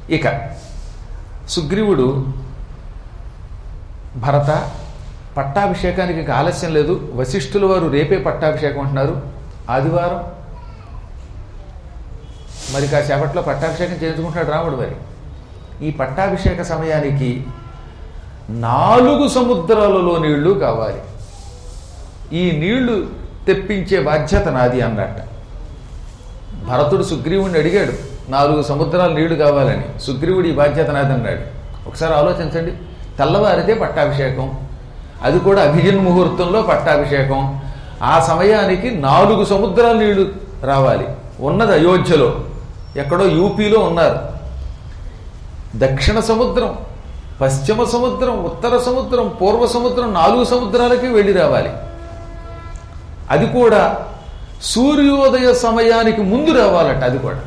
ఇక సుగ్రీవుడు భరత పట్టాభిషేకానికి ఇంకా ఆలస్యం లేదు వశిష్ఠుల వారు రేపే పట్టాభిషేకం అంటున్నారు ఆదివారం మరి కాసేపట్లో పట్టాభిషేకం చేయించుకుంటున్నాడు రాముడు మరి ఈ పట్టాభిషేక సమయానికి నాలుగు సముద్రాలలో నీళ్లు కావాలి ఈ నీళ్లు తెప్పించే బాధ్యత నాది అన్నట్ట భరతుడు సుగ్రీవుడిని అడిగాడు నాలుగు సముద్రాల నీళ్లు కావాలని సుగ్రీవుడు ఈ బాధ్యత నాది అన్నాడు ఒకసారి ఆలోచించండి తెల్లవారితే పట్టాభిషేకం అది కూడా అభిజిన్ ముహూర్తంలో పట్టాభిషేకం ఆ సమయానికి నాలుగు సముద్రాల నీళ్లు రావాలి ఉన్నది అయోధ్యలో ఎక్కడో యూపీలో ఉన్నారు దక్షిణ సముద్రం పశ్చిమ సముద్రం ఉత్తర సముద్రం పూర్వ సముద్రం నాలుగు సముద్రాలకి వెళ్ళి రావాలి అది కూడా సూర్యోదయ సమయానికి ముందు రావాలట అది కూడా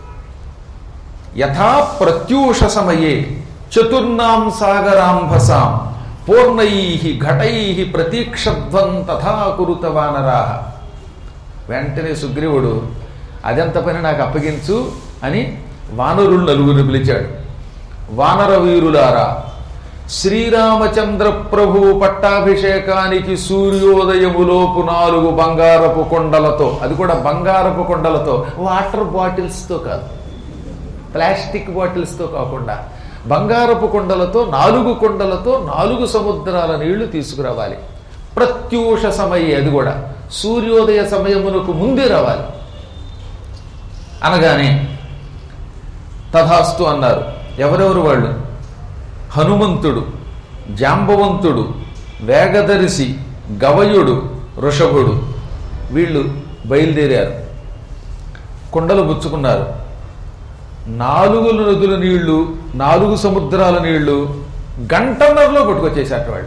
యథా ప్రత్యూష సమయే చతుర్నాం సాగరాంభసాం పూర్ణై ఘటై ప్రతీక్షధ్వం తథా కురుత వానరాహ వెంటనే సుగ్రీవుడు అదెంత పని నాకు అప్పగించు అని వానరులు నలుగురిని పిలిచాడు వానర వీరులారా శ్రీరామచంద్ర ప్రభు పట్టాభిషేకానికి సూర్యోదయములోపు నాలుగు బంగారపు కొండలతో అది కూడా బంగారపు కొండలతో వాటర్ బాటిల్స్తో కాదు ప్లాస్టిక్ బాటిల్స్తో కాకుండా బంగారపు కొండలతో నాలుగు కొండలతో నాలుగు సముద్రాల నీళ్లు తీసుకురావాలి ప్రత్యూష సమయే అది కూడా సూర్యోదయ సమయమునకు ముందే రావాలి అనగానే తథాస్తు అన్నారు ఎవరెవరు వాళ్ళు హనుమంతుడు జాంబవంతుడు వేగదర్శి గవయుడు వృషభుడు వీళ్ళు బయలుదేరారు కుండలు పుచ్చుకున్నారు నాలుగు నదుల నీళ్లు నాలుగు సముద్రాల నీళ్లు గంటన్నరలో కొట్టుకొచ్చేసారు వాళ్ళు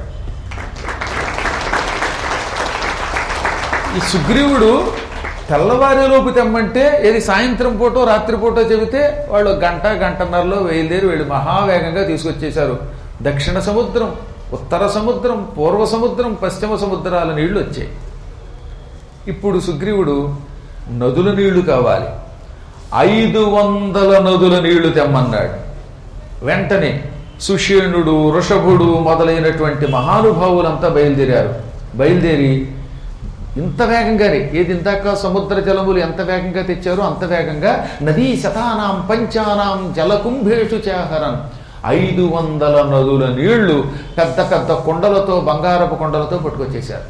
ఈ సుగ్రీవుడు తెల్లవారేలోపు తెమ్మంటే ఏది సాయంత్రం పూటో రాత్రి పూటో చెబితే వాళ్ళు గంట గంటన్నరలో బయలుదేరి వీళ్ళు మహావేగంగా తీసుకొచ్చేశారు దక్షిణ సముద్రం ఉత్తర సముద్రం పూర్వ సముద్రం పశ్చిమ సముద్రాల నీళ్లు వచ్చాయి ఇప్పుడు సుగ్రీవుడు నదుల నీళ్లు కావాలి ఐదు వందల నదుల నీళ్లు తెమ్మన్నాడు వెంటనే సుషేణుడు వృషభుడు మొదలైనటువంటి మహానుభావులంతా బయలుదేరారు బయలుదేరి ఇంత వేగంగానే ఏది ఇందాక సముద్ర జలములు ఎంత వేగంగా తెచ్చారో అంత వేగంగా నదీ శతానాం పంచానాం జలకుంభేషు చాహరన్ ఐదు వందల నదుల నీళ్లు పెద్ద పెద్ద కొండలతో బంగారపు కొండలతో పట్టుకొచ్చేశారు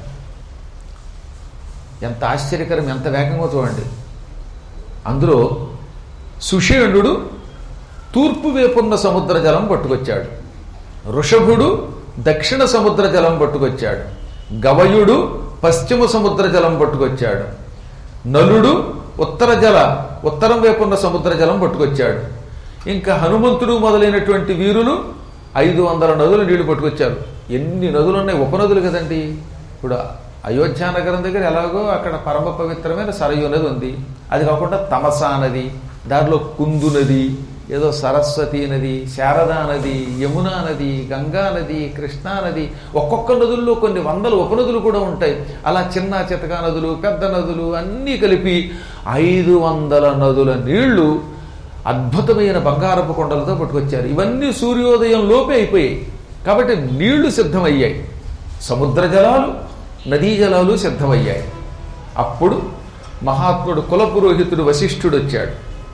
ఎంత ఆశ్చర్యకరం ఎంత వేగంగా చూడండి అందులో సుషేణుడు తూర్పు వైపున్న సముద్ర జలం పట్టుకొచ్చాడు వృషభుడు దక్షిణ సముద్ర జలం పట్టుకొచ్చాడు గవయుడు పశ్చిమ సముద్ర జలం పట్టుకొచ్చాడు నలుడు ఉత్తర జల ఉత్తరం వైపున్న సముద్ర జలం పట్టుకొచ్చాడు ఇంకా హనుమంతుడు మొదలైనటువంటి వీరులు ఐదు వందల నదులు నీళ్లు పట్టుకొచ్చారు ఎన్ని నదులు ఉన్నాయి ఉపనదులు కదండి ఇప్పుడు అయోధ్య నగరం దగ్గర ఎలాగో అక్కడ పరమ పవిత్రమైన సరయు నది ఉంది అది కాకుండా తమసా నది దానిలో కుందు నది ఏదో సరస్వతి నది శారదా నది యమునా నది గంగా నది కృష్ణా నది ఒక్కొక్క నదుల్లో కొన్ని వందల ఉపనదులు కూడా ఉంటాయి అలా చిన్న చితకా నదులు పెద్ద నదులు అన్నీ కలిపి ఐదు వందల నదుల నీళ్లు అద్భుతమైన బంగారపు కొండలతో పట్టుకొచ్చారు ఇవన్నీ సూర్యోదయం లోపే అయిపోయాయి కాబట్టి నీళ్లు సిద్ధమయ్యాయి సముద్ర జలాలు నదీ జలాలు సిద్ధమయ్యాయి అప్పుడు మహాత్ముడు కులపురోహితుడు వశిష్ఠుడు వచ్చాడు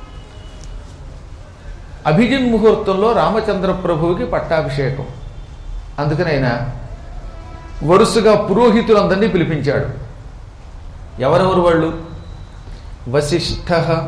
అభిజిన్ ముహూర్తంలో రామచంద్ర ప్రభువుకి పట్టాభిషేకం అందుకనైనా వరుసగా పురోహితులందరినీ పిలిపించాడు ఎవరెవరు వాళ్ళు వశిష్ఠ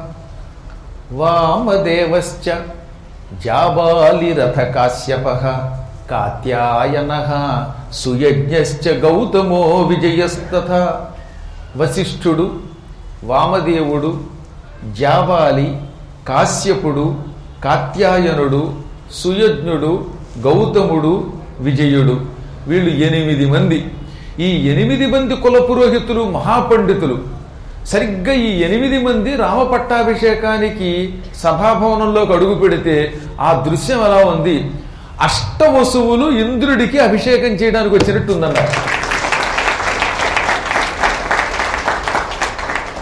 వామదేవశ్చ జాబాలిరథ కాశ్యప కాత్యాయన సుయజ్ఞశ్చ గౌతమో విజయస్తథ వశిష్ఠుడు వామదేవుడు జాబాలి కాశ్యపుడు కాత్యాయనుడు సుయజ్ఞుడు గౌతముడు విజయుడు వీళ్ళు ఎనిమిది మంది ఈ ఎనిమిది మంది కుల పురోహితులు మహాపండితులు సరిగ్గా ఈ ఎనిమిది మంది రామ పట్టాభిషేకానికి సభాభవనంలోకి అడుగు పెడితే ఆ దృశ్యం ఎలా ఉంది అష్టవసువులు ఇంద్రుడికి అభిషేకం చేయడానికి వచ్చినట్టుందన్నారు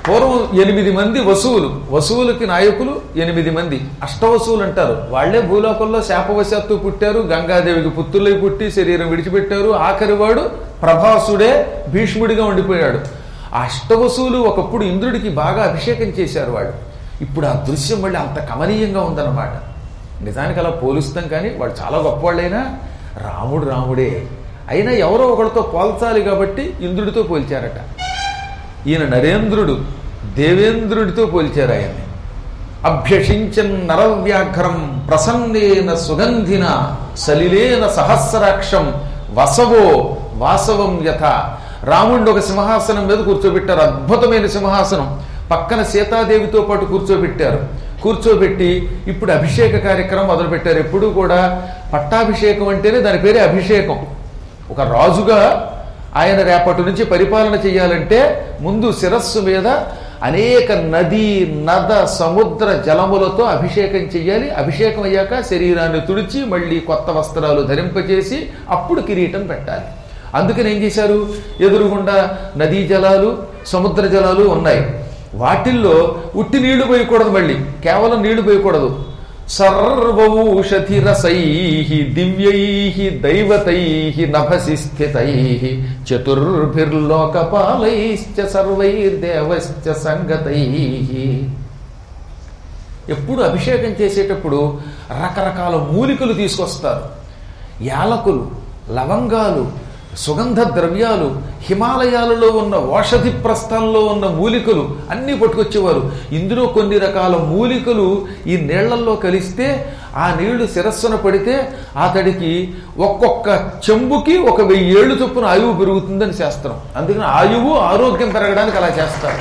పూర్వం ఎనిమిది మంది వసువులు వసువులకి నాయకులు ఎనిమిది మంది అష్టవసువులు అంటారు వాళ్లే భూలోకంలో శాపవశాత్తు పుట్టారు గంగాదేవికి పుత్రులై పుట్టి శరీరం విడిచిపెట్టారు ఆఖరివాడు ప్రభాసుడే భీష్ముడిగా ఉండిపోయాడు ఆ అష్టవసువులు ఒకప్పుడు ఇంద్రుడికి బాగా అభిషేకం చేశారు వాళ్ళు ఇప్పుడు ఆ దృశ్యం మళ్ళీ అంత కమనీయంగా ఉందన్నమాట నిజానికి అలా పోలుస్తాం కానీ వాళ్ళు చాలా గొప్పవాళ్ళైనా రాముడు రాముడే అయినా ఎవరో ఒకరితో పోల్చాలి కాబట్టి ఇంద్రుడితో పోల్చారట ఈయన నరేంద్రుడు దేవేంద్రుడితో పోల్చారు ఆయన్ని అభ్యషించన్ నరవ్యాఘ్రం ప్రసన్నేన సుగంధిన సలిలేన సహస్రాక్షం వసవో వాసవం యథ రాముడిని ఒక సింహాసనం మీద కూర్చోబెట్టారు అద్భుతమైన సింహాసనం పక్కన సీతాదేవితో పాటు కూర్చోబెట్టారు కూర్చోబెట్టి ఇప్పుడు అభిషేక కార్యక్రమం మొదలుపెట్టారు ఎప్పుడూ కూడా పట్టాభిషేకం అంటేనే దాని పేరే అభిషేకం ఒక రాజుగా ఆయన రేపటి నుంచి పరిపాలన చేయాలంటే ముందు శిరస్సు మీద అనేక నది నద సముద్ర జలములతో అభిషేకం చెయ్యాలి అభిషేకం అయ్యాక శరీరాన్ని తుడిచి మళ్ళీ కొత్త వస్త్రాలు ధరింపజేసి అప్పుడు కిరీటం పెట్టాలి అందుకని ఏం చేశారు ఎదురుగుండా నదీ జలాలు సముద్ర జలాలు ఉన్నాయి వాటిల్లో ఉట్టి నీళ్లు పోయకూడదు మళ్ళీ కేవలం నీళ్లు పోయకూడదు సర్వౌషధిరసై దివ్యై దైవతై నభసి స్థితై చతుర్భిర్లోకపాలైశ్చ సర్వైర్దేవశ్చ సంగతై ఎప్పుడు అభిషేకం చేసేటప్పుడు రకరకాల మూలికలు తీసుకొస్తారు యాలకులు లవంగాలు సుగంధ ద్రవ్యాలు హిమాలయాలలో ఉన్న ఓషధి ప్రస్థంలో ఉన్న మూలికలు అన్నీ పట్టుకొచ్చేవారు ఇందులో కొన్ని రకాల మూలికలు ఈ నీళ్లలో కలిస్తే ఆ నీళ్లు శిరస్సున పడితే అతడికి ఒక్కొక్క చెంబుకి ఒక వెయ్యి ఏళ్ళు చొప్పున ఆయువు పెరుగుతుందని శాస్త్రం అందుకని ఆయువు ఆరోగ్యం పెరగడానికి అలా చేస్తారు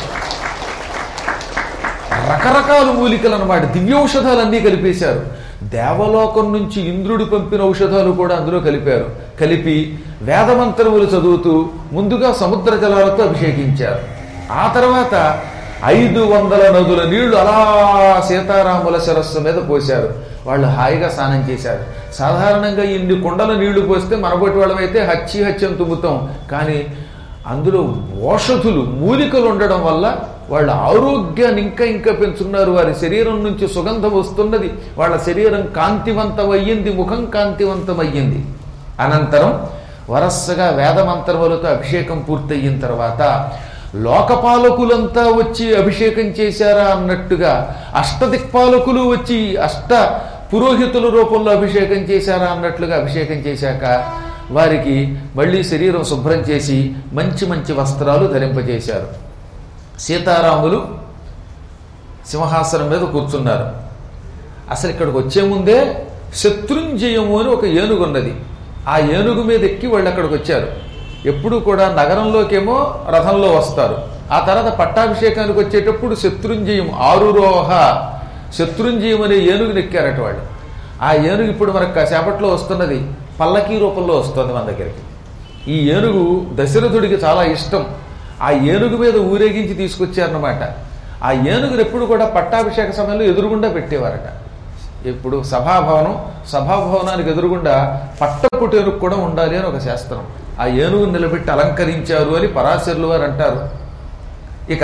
రకరకాల మూలికలు అనమాట దివ్యౌషధాలన్నీ కలిపేశారు దేవలోకం నుంచి ఇంద్రుడు పంపిన ఔషధాలు కూడా అందులో కలిపారు కలిపి వేదమంత్రములు చదువుతూ ముందుగా సముద్ర జలాలతో అభిషేకించారు ఆ తర్వాత ఐదు వందల నదుల నీళ్లు అలా సీతారాముల శిరస్సు మీద పోశారు వాళ్ళు హాయిగా స్నానం చేశారు సాధారణంగా ఇన్ని కుండల నీళ్లు పోస్తే మనబోటి వాళ్ళమైతే హచ్చి హత్యం తుమ్ముతాం కానీ అందులో ఓషధులు మూలికలు ఉండడం వల్ల వాళ్ళ ఆరోగ్యాన్ని ఇంకా ఇంకా పెంచుకున్నారు వారి శరీరం నుంచి సుగంధం వస్తున్నది వాళ్ళ శరీరం కాంతివంతమయ్యింది ముఖం కాంతివంతమయ్యింది అనంతరం వరస్సగా వేదమంత్రములతో అభిషేకం పూర్తయిన తర్వాత లోకపాలకులంతా వచ్చి అభిషేకం చేశారా అన్నట్టుగా అష్టదిక్పాలకులు వచ్చి అష్ట పురోహితుల రూపంలో అభిషేకం చేశారా అన్నట్లుగా అభిషేకం చేశాక వారికి మళ్ళీ శరీరం శుభ్రం చేసి మంచి మంచి వస్త్రాలు ధరింపజేశారు సీతారాములు సింహాసనం మీద కూర్చున్నారు అసలు ఇక్కడికి వచ్చే ముందే శత్రుంజయము అని ఒక ఏనుగు ఉన్నది ఆ ఏనుగు మీద ఎక్కి వాళ్ళు అక్కడికి వచ్చారు ఎప్పుడు కూడా నగరంలోకేమో రథంలో వస్తారు ఆ తర్వాత పట్టాభిషేకానికి వచ్చేటప్పుడు శత్రుంజయం ఆరురోహ శత్రుంజయం అనే ఏనుగుని ఎక్కారట వాళ్ళు ఆ ఏనుగు ఇప్పుడు మనకు కాసేపట్లో వస్తున్నది పల్లకీ రూపంలో వస్తుంది మన దగ్గరికి ఈ ఏనుగు దశరథుడికి చాలా ఇష్టం ఆ ఏనుగు మీద ఊరేగించి తీసుకొచ్చారన్నమాట ఆ ఏనుగును ఎప్పుడు కూడా పట్టాభిషేక సమయంలో ఎదురుగుండా పెట్టేవారట ఇప్పుడు సభాభవనం సభాభవనానికి ఎదురుగుండా పట్టపుట ఏనుగు కూడా ఉండాలి అని ఒక శాస్త్రం ఆ ఏనుగును నిలబెట్టి అలంకరించారు అని పరాశరులు వారు అంటారు ఇక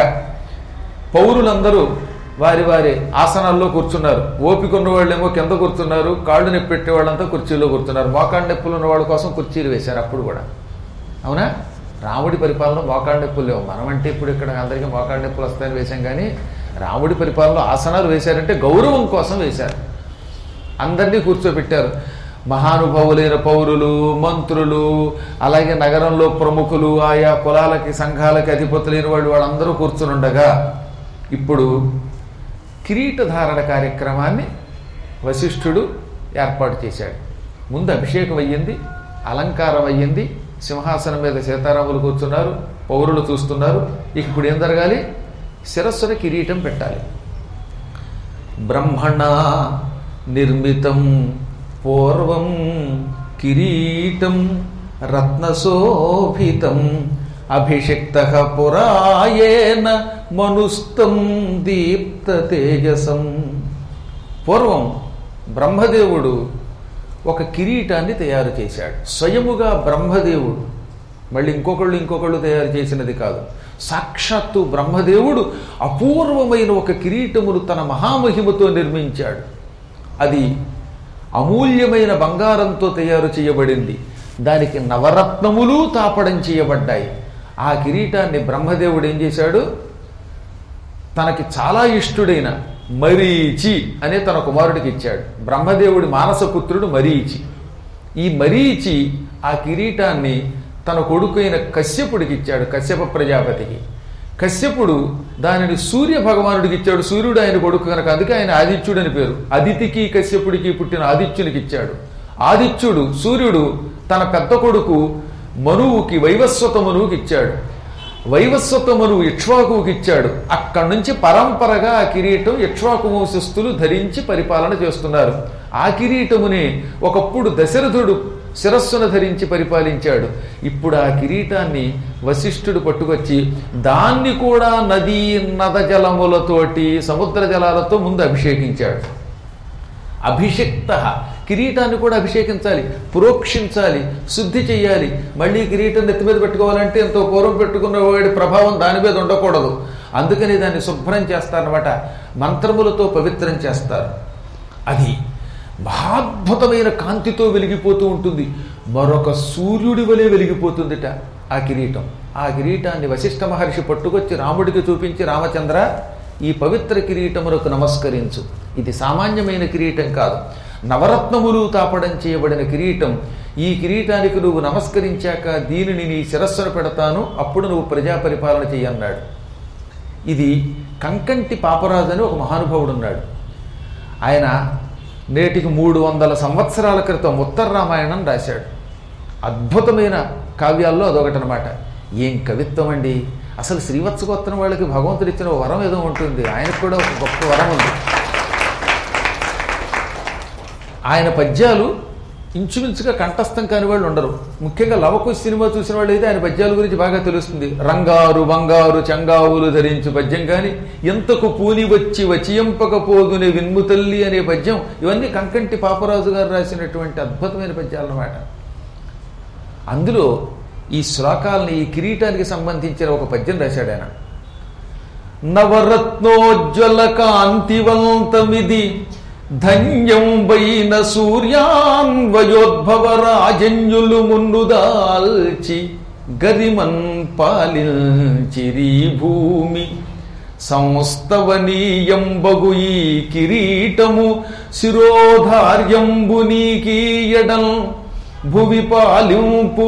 పౌరులందరూ వారి వారి ఆసనాల్లో కూర్చున్నారు ఓపిక ఉన్న వాళ్ళేమో కింద కూర్చున్నారు కాళ్ళు నొప్పి పెట్టే వాళ్ళంతా కుర్చీలో కూర్చున్నారు మోకాళ్ళ నొప్పులు ఉన్న వాళ్ళ కోసం కుర్చీలు వేశారు అప్పుడు కూడా అవునా రాముడి పరిపాలన మోకాళ్ళ నొప్పులు లేవు మనం అంటే ఇప్పుడు ఇక్కడ అందరికీ మోకాళ్ళ నొప్పులు వస్తాయని వేశాం కానీ రాముడి పరిపాలనలో ఆసనాలు వేశారంటే గౌరవం కోసం వేశారు అందరినీ కూర్చోబెట్టారు మహానుభావులైన పౌరులు మంత్రులు అలాగే నగరంలో ప్రముఖులు ఆయా కులాలకి సంఘాలకి అధిపతులైన వాళ్ళు వాళ్ళందరూ కూర్చునుండగా ఇప్పుడు కిరీటధారణ కార్యక్రమాన్ని వశిష్ఠుడు ఏర్పాటు చేశాడు ముందు అభిషేకం అయ్యింది అలంకారం అయ్యింది సింహాసనం మీద సీతారాములు కూర్చున్నారు పౌరులు చూస్తున్నారు ఇక ఇప్పుడు ఏం జరగాలి శిరస్సున కిరీటం పెట్టాలి బ్రహ్మణ నిర్మితం పూర్వం కిరీటం రత్నశోభితం అభిషిక్త పురాయేన మనుస్తం దీప్త తేజసం పూర్వం బ్రహ్మదేవుడు ఒక కిరీటాన్ని తయారు చేశాడు స్వయముగా బ్రహ్మదేవుడు మళ్ళీ ఇంకొకళ్ళు ఇంకొకళ్ళు తయారు చేసినది కాదు సాక్షాత్తు బ్రహ్మదేవుడు అపూర్వమైన ఒక కిరీటమును తన మహామహిమతో నిర్మించాడు అది అమూల్యమైన బంగారంతో తయారు చేయబడింది దానికి నవరత్నములు తాపడం చేయబడ్డాయి ఆ కిరీటాన్ని బ్రహ్మదేవుడు ఏం చేశాడు తనకి చాలా ఇష్టుడైన మరీచి అనే తన కుమారుడికి ఇచ్చాడు బ్రహ్మదేవుడి మానసపుత్రుడు మరీచి ఈ మరీచి ఆ కిరీటాన్ని తన కొడుకైన కశ్యపుడికి ఇచ్చాడు కశ్యప ప్రజాపతికి కశ్యపుడు దానిని సూర్య భగవానుడికి ఇచ్చాడు సూర్యుడు ఆయన కొడుకు కనుక అందుకే ఆయన ఆదిత్యుడు అని పేరు అదితికి కశ్యపుడికి పుట్టిన ఆదిత్యునికి ఇచ్చాడు ఆదిత్యుడు సూర్యుడు తన పెద్ద కొడుకు మనువుకి వైవస్వత మనువుకి ఇచ్చాడు వైవస్వత మనువు ఇక్ష్వాకువుకి ఇచ్చాడు అక్కడి నుంచి పరంపరగా ఆ కిరీటం ఇక్ష్వాకు వంశస్థులు ధరించి పరిపాలన చేస్తున్నారు ఆ కిరీటమునే ఒకప్పుడు దశరథుడు శిరస్సును ధరించి పరిపాలించాడు ఇప్పుడు ఆ కిరీటాన్ని వశిష్ఠుడు పట్టుకొచ్చి దాన్ని కూడా నదీ నద జలములతోటి సముద్ర జలాలతో ముందు అభిషేకించాడు అభిషిక్త కిరీటాన్ని కూడా అభిషేకించాలి పురోక్షించాలి శుద్ధి చెయ్యాలి మళ్ళీ కిరీటం నెత్తి మీద పెట్టుకోవాలంటే ఎంతో పూర్వం పెట్టుకున్న వాడి ప్రభావం దాని మీద ఉండకూడదు అందుకని దాన్ని శుభ్రం చేస్తారనమాట మంత్రములతో పవిత్రం చేస్తారు అది మహాద్భుతమైన కాంతితో వెలిగిపోతూ ఉంటుంది మరొక సూర్యుడి వలె వెలిగిపోతుందిట ఆ కిరీటం ఆ కిరీటాన్ని వశిష్ఠ మహర్షి పట్టుకొచ్చి రాముడికి చూపించి రామచంద్ర ఈ పవిత్ర కిరీటములకు నమస్కరించు ఇది సామాన్యమైన కిరీటం కాదు నవరత్నములు తాపడం చేయబడిన కిరీటం ఈ కిరీటానికి నువ్వు నమస్కరించాక దీనిని నీ శిరస్సును పెడతాను అప్పుడు నువ్వు ప్రజా పరిపాలన చెయ్యన్నాడు ఇది కంకంటి పాపరాజు అని ఒక మహానుభావుడు ఉన్నాడు ఆయన నేటికి మూడు వందల సంవత్సరాల క్రితం ఉత్తర రామాయణం రాశాడు అద్భుతమైన కావ్యాల్లో అదొకటనమాట ఏం కవిత్వం అండి అసలు శ్రీవత్సగోత్రం వాళ్ళకి భగవంతుడు ఇచ్చిన ఓ వరం ఏదో ఉంటుంది ఆయనకు కూడా ఒక గొప్ప వరం ఉంది ఆయన పద్యాలు ఇంచుమించుగా కంఠస్థం కాని వాళ్ళు ఉండరు ముఖ్యంగా లవకుశ సినిమా చూసిన వాళ్ళు అయితే ఆయన పద్యాల గురించి బాగా తెలుస్తుంది రంగారు బంగారు చంగావులు ధరించు పద్యం కానీ ఎంతకు పూని వచ్చి వచియంపకపోదునే విన్ముతల్లి అనే పద్యం ఇవన్నీ కంకంటి పాపరాజు గారు రాసినటువంటి అద్భుతమైన పద్యాలు అన్నమాట అందులో ఈ శ్లోకాలని ఈ కిరీటానికి సంబంధించిన ఒక పద్యం రాశాడు ఆయన నవరత్నోజ్వల కాంతివంతమిది ధన్యం వైన సూర్యాన్వయోద్భవ రాజన్యులు మున్నుదాల్చి గరిమన్ పాలించిరీ భూమి సంస్తవనీయంబగు ఈ కిరీటము శిరోధార్యంబు నీకీయడం భువి పాలింపు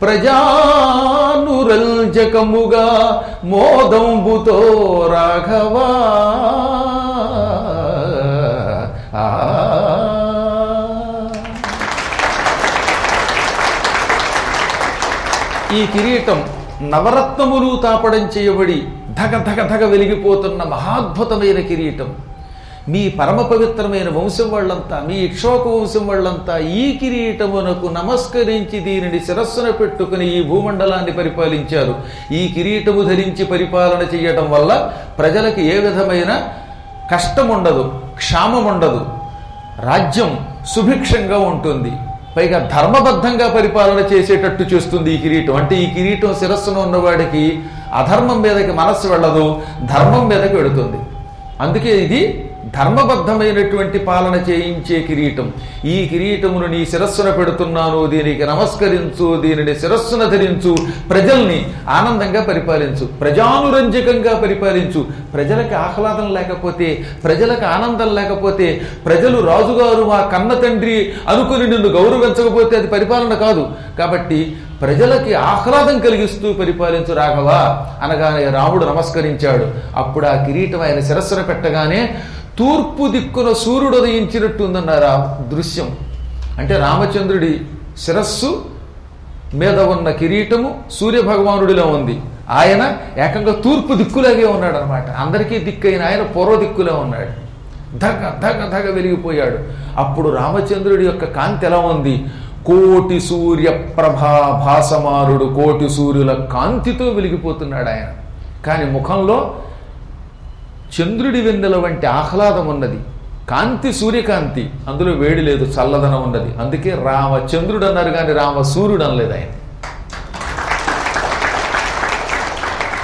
ప్రజానురంజకముగా మోదంబుతో రాఘవా ఆ. ఈ కిరీటం నవరత్నములు తాపడం చేయబడి ధగ ధగ ధగ వెలిగిపోతున్న మహాద్భుతమైన కిరీటం మీ పరమ పవిత్రమైన వంశం వాళ్ళంతా మీ ఇక్షోక వంశం వాళ్ళంతా ఈ కిరీటమునకు నమస్కరించి దీనిని శిరస్సున పెట్టుకుని ఈ భూమండలాన్ని పరిపాలించారు ఈ కిరీటము ధరించి పరిపాలన చేయటం వల్ల ప్రజలకి ఏ విధమైన కష్టం ఉండదు క్షామం ఉండదు రాజ్యం సుభిక్షంగా ఉంటుంది పైగా ధర్మబద్ధంగా పరిపాలన చేసేటట్టు చేస్తుంది ఈ కిరీటం అంటే ఈ కిరీటం శిరస్సున ఉన్నవాడికి అధర్మం మీదకి మనస్సు వెళ్ళదు ధర్మం మీదకి వెడుతుంది అందుకే ఇది ధర్మబద్ధమైనటువంటి పాలన చేయించే కిరీటం ఈ కిరీటమును నీ శిరస్సున పెడుతున్నాను దీనికి నమస్కరించు దీనిని శిరస్సున ధరించు ప్రజల్ని ఆనందంగా పరిపాలించు ప్రజానురంజకంగా పరిపాలించు ప్రజలకు ఆహ్లాదం లేకపోతే ప్రజలకు ఆనందం లేకపోతే ప్రజలు రాజుగారు మా కన్న తండ్రి అనుకుని నిన్ను గౌరవించకపోతే అది పరిపాలన కాదు కాబట్టి ప్రజలకి ఆహ్లాదం కలిగిస్తూ పరిపాలించు రాఘవ అనగానే రాముడు నమస్కరించాడు అప్పుడు ఆ కిరీటం ఆయన శిరస్సున పెట్టగానే తూర్పు దిక్కున సూర్యుడు ఉదయించినట్టు ఉందన్నారు ఆ దృశ్యం అంటే రామచంద్రుడి శిరస్సు మీద ఉన్న కిరీటము సూర్య భగవానుడిలో ఉంది ఆయన ఏకంగా తూర్పు దిక్కులాగే ఉన్నాడు అనమాట అందరికీ దిక్కైన ఆయన పూర్వ దిక్కులో ఉన్నాడు ధగ ధగ ధగ వెలిగిపోయాడు అప్పుడు రామచంద్రుడి యొక్క కాంతి ఎలా ఉంది కోటి సూర్య ప్రభా భాసమారుడు కోటి సూర్యుల కాంతితో వెలిగిపోతున్నాడు ఆయన కానీ ముఖంలో చంద్రుడి వెన్నెల వంటి ఆహ్లాదం ఉన్నది కాంతి సూర్యకాంతి అందులో వేడి లేదు చల్లదనం ఉన్నది అందుకే రామచంద్రుడు అన్నారు కానీ రామ సూర్యుడు అనలేదు ఆయన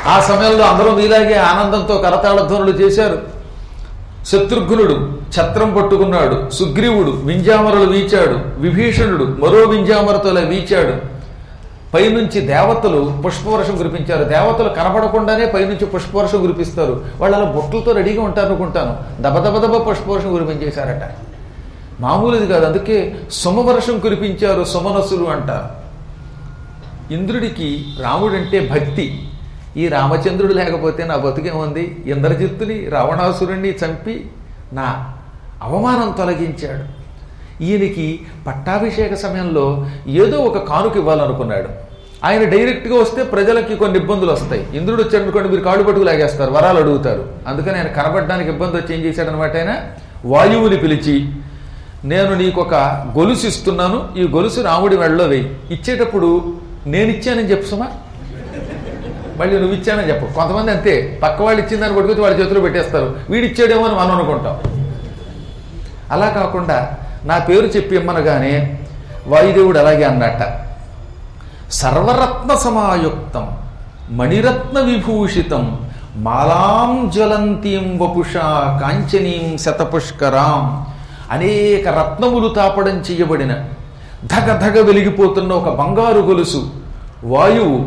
ఆ సమయంలో అందరూ మీలాగే ఆనందంతో కరతాళ ధ్వనులు చేశారు శత్రుఘ్నుడు ఛత్రం పట్టుకున్నాడు సుగ్రీవుడు వింజామరలు వీచాడు విభీషణుడు మరో వింజామరతోలా వీచాడు పైనుంచి దేవతలు పుష్పవర్షం కురిపించారు దేవతలు కనపడకుండానే పైనుంచి పుష్పవర్షం కురిపిస్తారు వాళ్ళు అలా బుట్టలతో రెడీగా ఉంటారు అనుకుంటాను దబదబదబ పుష్పవర్షం కురిపించేశారట మామూలుది కాదు అందుకే సుమవర్షం కురిపించారు సుమనసులు అంటారు ఇంద్రుడికి రాముడంటే భక్తి ఈ రామచంద్రుడు లేకపోతే నా బతుకేముంది ఇంద్రజిత్తుని రావణాసురుణ్ణి చంపి నా అవమానం తొలగించాడు ఈయనకి పట్టాభిషేక సమయంలో ఏదో ఒక కానుక ఇవ్వాలనుకున్నాడు ఆయన డైరెక్ట్గా వస్తే ప్రజలకి కొన్ని ఇబ్బందులు వస్తాయి ఇంద్రుడు వచ్చాడనుకోండి మీరు కాళ్ళు పట్టుకు లాగేస్తారు వరాలు అడుగుతారు అందుకని ఆయన కనబడడానికి ఇబ్బంది వచ్చి ఏం చేశాడనమాట ఆయన వాయువుని పిలిచి నేను నీకు ఒక గొలుసు ఇస్తున్నాను ఈ గొలుసు రాముడి మెడలో వేయి ఇచ్చేటప్పుడు నేను ఇచ్చానని చెప్పు సుమా మళ్ళీ నువ్వు ఇచ్చానని చెప్పు కొంతమంది అంతే పక్క వాళ్ళు ఇచ్చిందని పట్టుకొచ్చి వాళ్ళ చేతిలో పెట్టేస్తారు వీడు ఇచ్చాడేమో అని మనం అనుకుంటాం అలా కాకుండా నా పేరు చెప్పి ఇమ్మనగానే వాయుదేవుడు అలాగే అన్నట్ట సర్వరత్న సమాయుక్తం మణిరత్న విభూషితం మాలాం జ్వలంతీం వపుషా కాంచనీం శతపుష్కరాం అనేక రత్నములు తాపడం చేయబడిన ధగ ధగ వెలిగిపోతున్న ఒక బంగారు గొలుసు వాయువు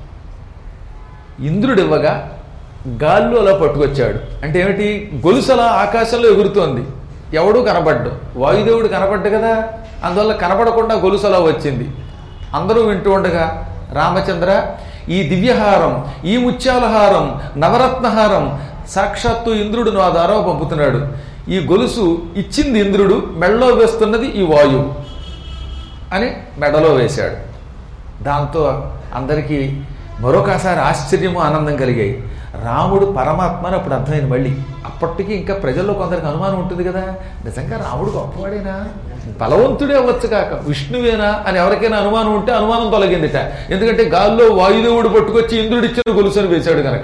ఇంద్రుడివ్వగా గాల్లో అలా పట్టుకొచ్చాడు అంటే ఏమిటి గొలుసు అలా ఆకాశంలో ఎగురుతోంది ఎవడూ కనబడ్డు వాయుదేవుడు కనబడ్డు కదా అందువల్ల కనబడకుండా గొలుసు అలా వచ్చింది అందరూ వింటూ ఉండగా రామచంద్ర ఈ దివ్యహారం ఈ ముత్యాలహారం నవరత్నహారం సాక్షాత్తు ఇంద్రుడు నా ద్వారా పంపుతున్నాడు ఈ గొలుసు ఇచ్చింది ఇంద్రుడు మెడలో వేస్తున్నది ఈ వాయువు అని మెడలో వేశాడు దాంతో అందరికీ మరొకసారి ఆశ్చర్యము ఆనందం కలిగాయి రాముడు పరమాత్మ అని అప్పుడు అర్థమైంది మళ్ళీ అప్పటికి ఇంకా ప్రజల్లో కొందరికి అనుమానం ఉంటుంది కదా నిజంగా రాముడు గొప్పవాడేనా బలవంతుడే అవ్వచ్చు కాక విష్ణువేనా అని ఎవరికైనా అనుమానం ఉంటే అనుమానం తొలగిందిట ఎందుకంటే గాల్లో వాయుదేవుడు పట్టుకొచ్చి ఇంద్రుడిచ్చిన గొలుసుని వేశాడు గనక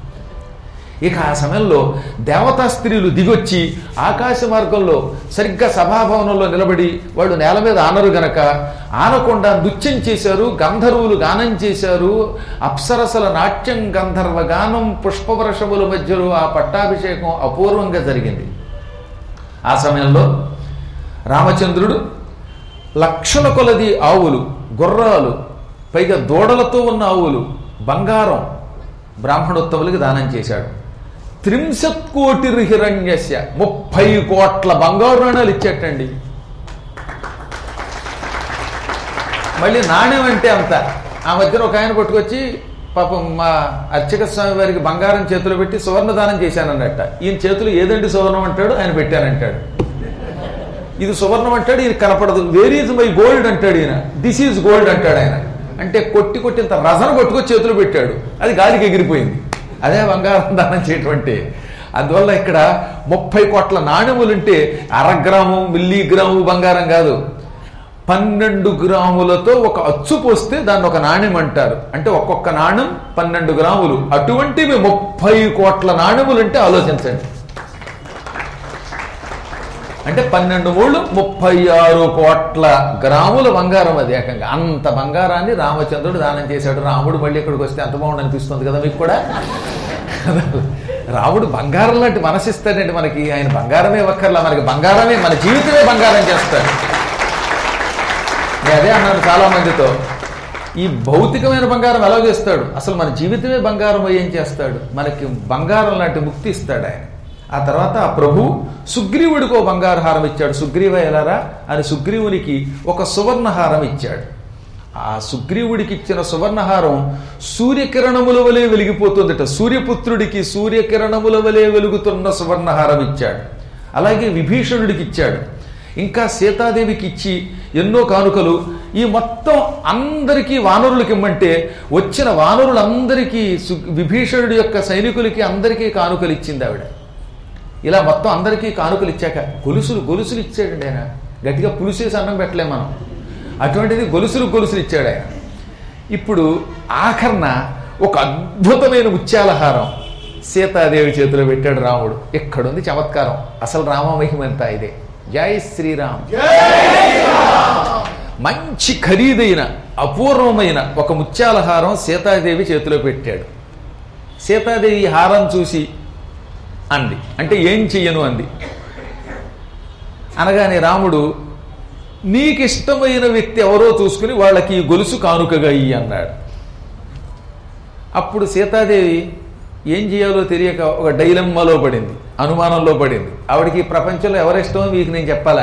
ఇక ఆ సమయంలో దేవతా స్త్రీలు దిగొచ్చి ఆకాశ మార్గంలో సరిగ్గా సభాభవనంలో నిలబడి వాళ్ళు నేల మీద ఆనరు గనక ఆనకుండా నృత్యం చేశారు గంధర్వులు గానం చేశారు అప్సరసల నాట్యం గంధర్వ గానం పుష్పవర్షముల మధ్యలో ఆ పట్టాభిషేకం అపూర్వంగా జరిగింది ఆ సమయంలో రామచంద్రుడు లక్షల కొలది ఆవులు గుర్రాలు పైగా దూడలతో ఉన్న ఆవులు బంగారం బ్రాహ్మణోత్తములకి దానం చేశాడు త్రింశత్ కోటి హిరణ్యస్య ముప్పై కోట్ల బంగారు నాణాలు ఇచ్చేటండి మళ్ళీ నాణ్యం అంటే అంత ఆ మధ్యన ఒక ఆయన పట్టుకొచ్చి పాపం మా అర్చక స్వామి వారికి బంగారం చేతిలో పెట్టి సువర్ణ దానం చేశానన్నట్ట ఈయన చేతులు ఏదండి సువర్ణం అంటాడు ఆయన పెట్టానంటాడు ఇది సువర్ణం అంటాడు ఇది కనపడదు వేర్ ఈజ్ మై గోల్డ్ అంటాడు ఈయన దిస్ ఈజ్ గోల్డ్ అంటాడు ఆయన అంటే కొట్టి కొట్టి ఇంత రసన కొట్టుకొచ్చి చేతులు పెట్టాడు అది గాలికి ఎగిరిపోయింది అదే బంగారం దానం చేయటువంటి అందువల్ల ఇక్కడ ముప్పై కోట్ల నాణ్యములుంటే అరగ్రాము మిల్లీగ్రాము బంగారం కాదు పన్నెండు గ్రాములతో ఒక అచ్చు పోస్తే దాన్ని ఒక నాణ్యం అంటారు అంటే ఒక్కొక్క నాణ్యం పన్నెండు గ్రాములు అటువంటివి ముప్పై కోట్ల నాణ్యములు అంటే ఆలోచించండి అంటే పన్నెండు మూడు ముప్పై ఆరు కోట్ల గ్రాముల బంగారం అది ఏకంగా అంత బంగారాన్ని రామచంద్రుడు దానం చేశాడు రాముడు మళ్ళీ ఇక్కడికి వస్తే అంత బాగుండు అనిపిస్తుంది కదా మీకు కూడా రాముడు బంగారం లాంటి మనసిస్తాడండి మనకి ఆయన బంగారమే ఒక్కర్లా మనకి బంగారమే మన జీవితమే బంగారం చేస్తాడు నేను అదే అన్నాను చాలా మందితో ఈ భౌతికమైన బంగారం ఎలా చేస్తాడు అసలు మన జీవితమే బంగారం ఏం చేస్తాడు మనకి బంగారం లాంటి ముక్తి ఇస్తాడు ఆయన ఆ తర్వాత ఆ ప్రభు సుగ్రీవుడికి ఓ బంగారు హారం ఇచ్చాడు సుగ్రీవ ఎలారా అని సుగ్రీవునికి ఒక సువర్ణహారం ఇచ్చాడు ఆ సుగ్రీవుడికి ఇచ్చిన సువర్ణహారం సూర్యకిరణముల వలె వెలిగిపోతుందట సూర్యపుత్రుడికి సూర్యకిరణముల వలె వెలుగుతున్న సువర్ణహారం ఇచ్చాడు అలాగే విభీషణుడికి ఇచ్చాడు ఇంకా సీతాదేవికి ఇచ్చి ఎన్నో కానుకలు ఈ మొత్తం అందరికీ వానరులకి ఇమ్మంటే వచ్చిన వానరులందరికీ సు- విభీషణుడి యొక్క సైనికులకి అందరికీ కానుకలు ఇచ్చింది ఆవిడ ఇలా మొత్తం అందరికీ కానుకలు ఇచ్చాక గొలుసులు గొలుసులు ఇచ్చాడండి ఆయన గట్టిగా పులుసేసి అన్నం పెట్టలేం మనం అటువంటిది గొలుసులు గొలుసులు ఇచ్చాడు ఆయన ఇప్పుడు ఆఖరణ ఒక అద్భుతమైన ముత్యాలహారం సీతాదేవి చేతిలో పెట్టాడు రాముడు ఎక్కడుంది చమత్కారం అసలు రామమహిమ అంతా ఇదే జై శ్రీరామ్ మంచి ఖరీదైన అపూర్వమైన ఒక ముత్యాలహారం సీతాదేవి చేతిలో పెట్టాడు సీతాదేవి ఈ హారం చూసి అంది అంటే ఏం చెయ్యను అంది అనగానే రాముడు నీకు ఇష్టమైన వ్యక్తి ఎవరో చూసుకుని వాళ్ళకి ఈ గొలుసు కానుకగా ఇయ్యి అన్నాడు అప్పుడు సీతాదేవి ఏం చేయాలో తెలియక ఒక డైలమ్మలో పడింది అనుమానంలో పడింది ఆవిడకి ఈ ప్రపంచంలో ఎవరిష్టమో మీకు నేను చెప్పాలా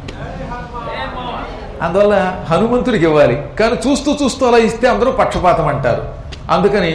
అందువల్ల హనుమంతుడికి ఇవ్వాలి కానీ చూస్తూ చూస్తూ అలా ఇస్తే అందరూ పక్షపాతం అంటారు అందుకని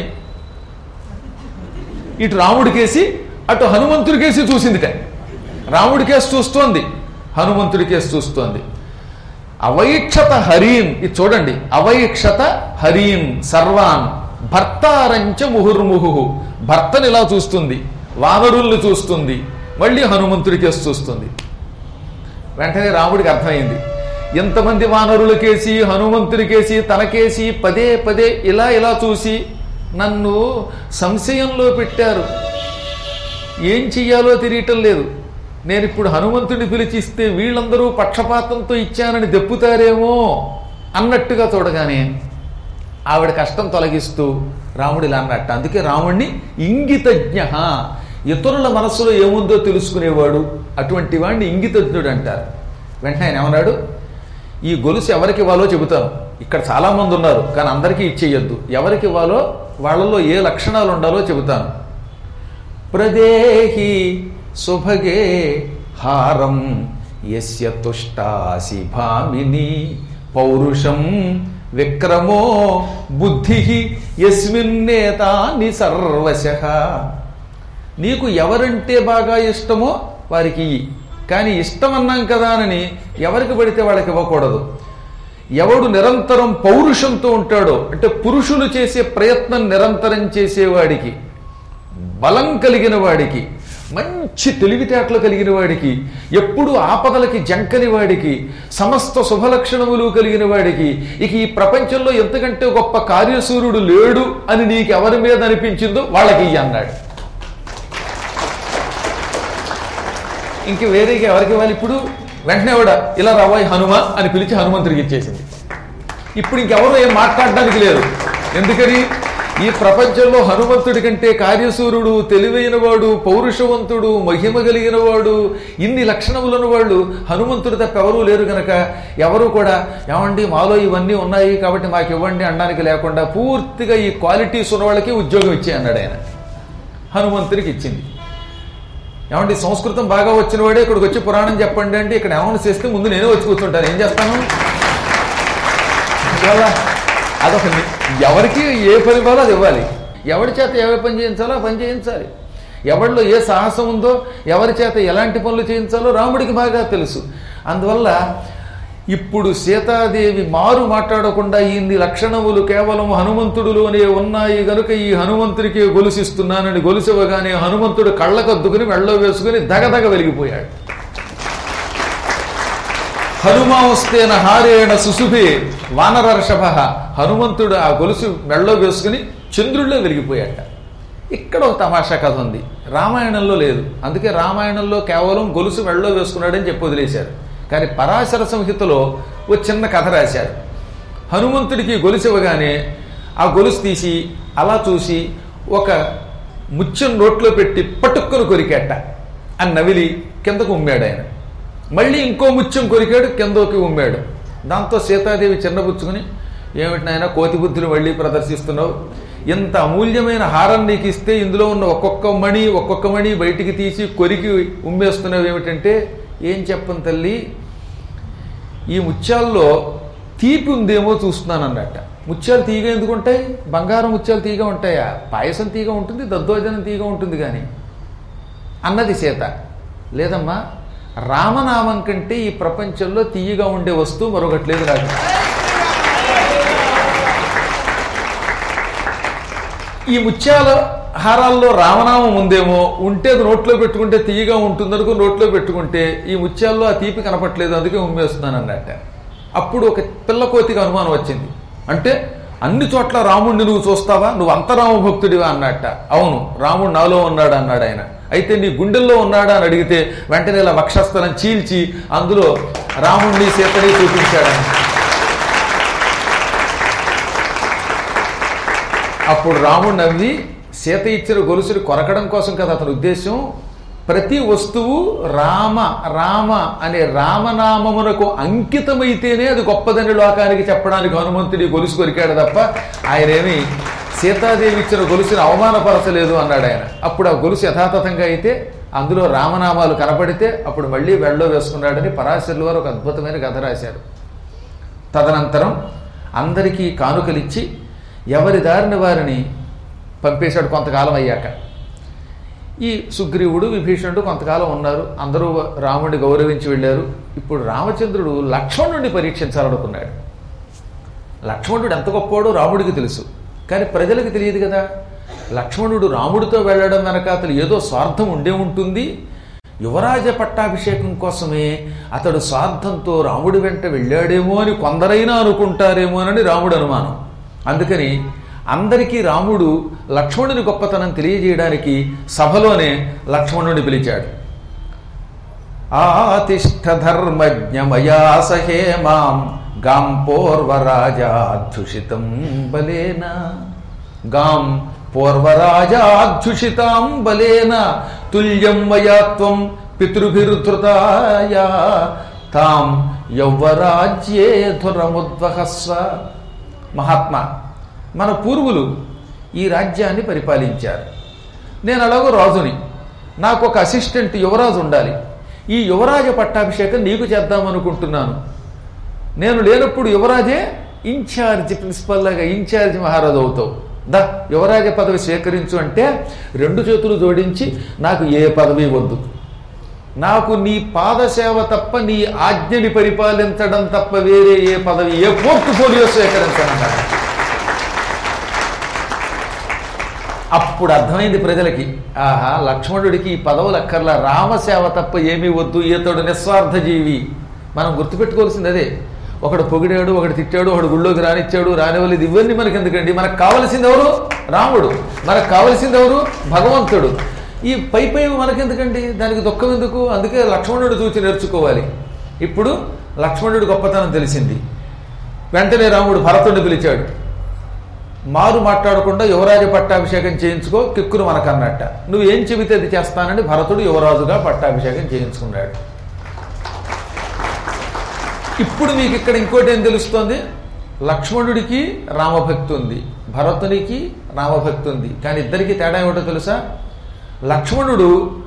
ఇటు రాముడికేసి అటు హనుమంతుడికేసి చూసిందిట రాముడికేసి చూస్తోంది హనుమంతుడికేసి చూస్తోంది అవైక్షత హరీం ఇది చూడండి అవైక్షత హరీం సర్వాన్ భర్తారంచ ముహుర్ముహు భర్తని ఇలా చూస్తుంది వానరుల్ని చూస్తుంది మళ్ళీ హనుమంతుడికేసి చూస్తుంది వెంటనే రాముడికి అర్థమైంది ఎంతమంది వానరులకేసి హనుమంతుడికేసి తనకేసి పదే పదే ఇలా ఇలా చూసి నన్ను సంశయంలో పెట్టారు ఏం చెయ్యాలో తెలియటం లేదు నేను ఇప్పుడు హనుమంతుడిని పిలిచిస్తే వీళ్ళందరూ పక్షపాతంతో ఇచ్చానని దెప్పుతారేమో అన్నట్టుగా చూడగానే ఆవిడ కష్టం తొలగిస్తూ రాముడు ఇలా అన్నట్టు అందుకే రాముణ్ణి ఇంగితజ్ఞ ఇతరుల మనస్సులో ఏముందో తెలుసుకునేవాడు అటువంటి వాడిని ఇంగితజ్ఞుడు అంటారు వెంటనే ఆయన ఏమన్నాడు ఈ గొలుసు ఎవరికి ఇవ్వాలో చెబుతాను ఇక్కడ చాలా మంది ఉన్నారు కానీ అందరికీ ఇచ్చేయొద్దు ఎవరికి ఇవ్వాలో వాళ్ళలో ఏ లక్షణాలు ఉండాలో చెబుతాను ప్రదేహి సుభగే హారం యస్య తుష్టాసి భామిని పౌరుషం విక్రమో బుద్ధి యస్మిన్నేతాని సర్వశ నీకు ఎవరంటే బాగా ఇష్టమో వారికి ఇయ్యి కానీ ఇష్టం అన్నాం కదా అని ఎవరికి పడితే వాళ్ళకి ఇవ్వకూడదు ఎవడు నిరంతరం పౌరుషంతో ఉంటాడో అంటే పురుషులు చేసే ప్రయత్నం నిరంతరం చేసేవాడికి బలం కలిగిన వాడికి మంచి తెలివితేటలు కలిగిన వాడికి ఎప్పుడు ఆపదలకి జంకని వాడికి సమస్త శుభలక్షణములు కలిగిన వాడికి ఇక ఈ ప్రపంచంలో ఎంతకంటే గొప్ప కార్యసూర్యుడు లేడు అని నీకు ఎవరి మీద అనిపించిందో వాళ్ళకి ఇయ్యి అన్నాడు ఇంక వేరేగా ఎవరికి ఇవ్వాలి ఇప్పుడు వెంటనే కూడా ఇలా రాబోయ్ హనుమ అని పిలిచి హనుమంతుడికి ఇచ్చేసింది ఇప్పుడు ఇంకెవరు ఏం మాట్లాడడానికి లేదు ఎందుకని ఈ ప్రపంచంలో హనుమంతుడి కంటే కార్యసూరుడు తెలివైనవాడు పౌరుషవంతుడు మహిమ కలిగిన వాడు ఇన్ని లక్షణములను వాళ్ళు హనుమంతుడు తప్ప ఎవరూ లేరు గనక ఎవరు కూడా ఏమండి మాలో ఇవన్నీ ఉన్నాయి కాబట్టి మాకు ఇవ్వండి అనడానికి లేకుండా పూర్తిగా ఈ క్వాలిటీస్ ఉన్న వాళ్ళకి ఉద్యోగం ఇచ్చే అన్నాడు ఆయన హనుమంతుడికి ఇచ్చింది ఏమండి సంస్కృతం బాగా వచ్చిన వాడే ఇక్కడికి వచ్చి పురాణం చెప్పండి అంటే ఇక్కడ ఏమైనా చేస్తే ముందు నేనే వచ్చి కూర్చుంటాను ఏం చేస్తాను అందువల్ల అదొక ని- ఎవరికి ఏ పని ఇవ్వాలో అది ఇవ్వాలి ఎవరి చేత ఏ పని చేయించాలో ఆ పని చేయించాలి ఎవరిలో ఏ సాహసం ఉందో ఎవరి చేత ఎలాంటి పనులు చేయించాలో రాముడికి బాగా తెలుసు అందువల్ల ఇప్పుడు సీతాదేవి మారు మాట్లాడకుండా ఇన్ని లక్షణములు కేవలం హనుమంతుడిలోనే ఉన్నాయి గనుక ఈ హనుమంతుడికి గొలుసిస్తున్నానని గొలుసివ్వగానే హనుమంతుడు కళ్ళకద్దుకుని మెళ్ళో వేసుకుని దగదగ వెలిగిపోయాడు హనుమావస్తేన హారేణ సుసుభే వానరర్షభ హనుమంతుడు ఆ గొలుసు మెళ్ళో వేసుకుని చంద్రుల్లో వెలిగిపోయాట ఇక్కడ ఒక తమాషా కథ ఉంది రామాయణంలో లేదు అందుకే రామాయణంలో కేవలం గొలుసు మెళ్ళో వేసుకున్నాడని చెప్పి వదిలేశారు కానీ పరాశర సంహితలో ఓ చిన్న కథ రాశారు హనుమంతుడికి గొలుసు ఇవ్వగానే ఆ గొలుసు తీసి అలా చూసి ఒక ముత్యం నోట్లో పెట్టి పట్టుక్కుని కొరికేట అని నవిలి కిందకు ఉమ్మాడు ఆయన మళ్ళీ ఇంకో ముత్యం కొరికాడు కిందకి ఉమ్మాడు దాంతో సీతాదేవి చిన్నబుచ్చుకుని ఏమిటి నాయన కోతి బుద్ధులు మళ్ళీ ప్రదర్శిస్తున్నావు ఇంత అమూల్యమైన హారం నీకు ఇస్తే ఇందులో ఉన్న ఒక్కొక్క మణి ఒక్కొక్క మణి బయటికి తీసి కొరికి ఉమ్మేస్తున్నావు ఏమిటంటే ఏం చెప్పను తల్లి ఈ ముత్యాల్లో తీపి ఉందేమో చూస్తున్నాను అన్నట్ట ముత్యాలు తీగ ఎందుకు ఉంటాయి బంగారం ముత్యాలు తీగ ఉంటాయా పాయసం తీగ ఉంటుంది దద్దోజనం తీగ ఉంటుంది కానీ అన్నది సీత లేదమ్మా రామనామం కంటే ఈ ప్రపంచంలో తీయగా ఉండే వస్తువు మరొకటి లేదు రాజు ఈ ముత్యాల హారాల్లో రామనామం ఉందేమో ఉంటే అది నోట్లో పెట్టుకుంటే తీయగా ఉంటుందనుకో నోట్లో పెట్టుకుంటే ఈ ముత్యాల్లో ఆ తీపి కనపట్లేదు అందుకే ఉమ్మేస్తున్నాను అన్నట్ట అప్పుడు ఒక పిల్ల కోతికి అనుమానం వచ్చింది అంటే అన్ని చోట్ల రాముడిని నువ్వు చూస్తావా నువ్వు అంతరామ భక్తుడివా అన్నట్ట అవును రాముడు నాలో ఉన్నాడు అన్నాడు ఆయన అయితే నీ గుండెల్లో ఉన్నాడా అని అడిగితే వెంటనే ఇలా వక్షస్థలం చీల్చి అందులో రాముణ్ణి సీతని చూపించాడని అప్పుడు రాముడు నవ్వి సీత ఇచ్చిన గొలుసుని కొరకడం కోసం కదా అతని ఉద్దేశం ప్రతి వస్తువు రామ రామ అనే రామనామమునకు అంకితమైతేనే అది గొప్పదని లోకానికి చెప్పడానికి హనుమంతుడి గొలుసు కొరికాడు తప్ప ఆయనేమి సీతాదేవి ఇచ్చిన గొలుసుని అవమానపరచలేదు అన్నాడు ఆయన అప్పుడు ఆ గొలుసు యథాతథంగా అయితే అందులో రామనామాలు కనపడితే అప్పుడు మళ్ళీ వెళ్ళో వేసుకున్నాడని పరాశరులు వారు ఒక అద్భుతమైన కథ రాశారు తదనంతరం అందరికీ కానుకలిచ్చి ఎవరి దారిని వారిని పంపేశాడు కొంతకాలం అయ్యాక ఈ సుగ్రీవుడు విభీషణుడు కొంతకాలం ఉన్నారు అందరూ రాముడిని గౌరవించి వెళ్ళారు ఇప్పుడు రామచంద్రుడు లక్ష్మణుడిని పరీక్షించాలనుకున్నాడు లక్ష్మణుడు ఎంత గొప్పవాడో రాముడికి తెలుసు కానీ ప్రజలకు తెలియదు కదా లక్ష్మణుడు రాముడితో వెళ్ళడం వెనక అతను ఏదో స్వార్థం ఉండే ఉంటుంది యువరాజ పట్టాభిషేకం కోసమే అతడు స్వార్థంతో రాముడి వెంట వెళ్ళాడేమో అని కొందరైనా అనుకుంటారేమోనని రాముడు అనుమానం అందుకని అందరికీ రాముడు లక్ష్మణుని గొప్పతనం తెలియజేయడానికి సభలోనే లక్ష్మణుని పిలిచాడు ఆతిష్ట ధర్మజ్ఞమయా సహే మాం గాం పూర్వరాజాధ్యుషితం బలేన గాం పూర్వరాజాధ్యుషితాం బలేన తుల్యం మయా త్వం పితృభిరుధృతాయ తాం యౌవరాజ్యే ధురముద్వహస్వ మహాత్మా మన పూర్వులు ఈ రాజ్యాన్ని పరిపాలించారు నేను అలాగో రాజుని నాకు ఒక అసిస్టెంట్ యువరాజు ఉండాలి ఈ యువరాజ పట్టాభిషేకం నీకు చేద్దామనుకుంటున్నాను నేను లేనప్పుడు యువరాజే ఇన్ఛార్జ్ ప్రిన్సిపల్ లాగా ఇన్ఛార్జ్ మహారాజు అవుతావు దా యువరాజ పదవి స్వీకరించు అంటే రెండు చేతులు జోడించి నాకు ఏ పదవి వద్దు నాకు నీ పాదసేవ తప్ప నీ ఆజ్ఞని పరిపాలించడం తప్ప వేరే ఏ పదవి ఏ పోర్ట్ఫోలియో స్వీకరించనన్నాడు అప్పుడు అర్థమైంది ప్రజలకి ఆహా లక్ష్మణుడికి ఈ పదవులు అక్కర్లా రామసేవ తప్ప ఏమీ వద్దు ఈతడు నిస్వార్థ జీవి మనం గుర్తుపెట్టుకోవాల్సింది అదే ఒకడు పొగిడాడు ఒకడు తిట్టాడు ఒకడు గుళ్ళోకి రానిచ్చాడు రానివ్వలేదు ఇవన్నీ మనకి ఎందుకండి మనకు కావలసింది ఎవరు రాముడు మనకు కావలసింది ఎవరు భగవంతుడు ఈ పై పై మనకెందుకండి దానికి దుఃఖం ఎందుకు అందుకే లక్ష్మణుడు చూసి నేర్చుకోవాలి ఇప్పుడు లక్ష్మణుడి గొప్పతనం తెలిసింది వెంటనే రాముడు భరతుడిని పిలిచాడు మారు మాట్లాడకుండా యువరాజు పట్టాభిషేకం చేయించుకో కిక్కురు మనకన్నట్ట నువ్వు ఏం చెబితే అది చేస్తానని భరతుడు యువరాజుగా పట్టాభిషేకం చేయించుకున్నాడు ఇప్పుడు మీకు ఇక్కడ ఇంకోటి ఏం తెలుస్తోంది లక్ష్మణుడికి రామభక్తి ఉంది భరతునికి రామభక్తి ఉంది కానీ ఇద్దరికి తేడా ఏమిటో తెలుసా లక్ష్మణుడు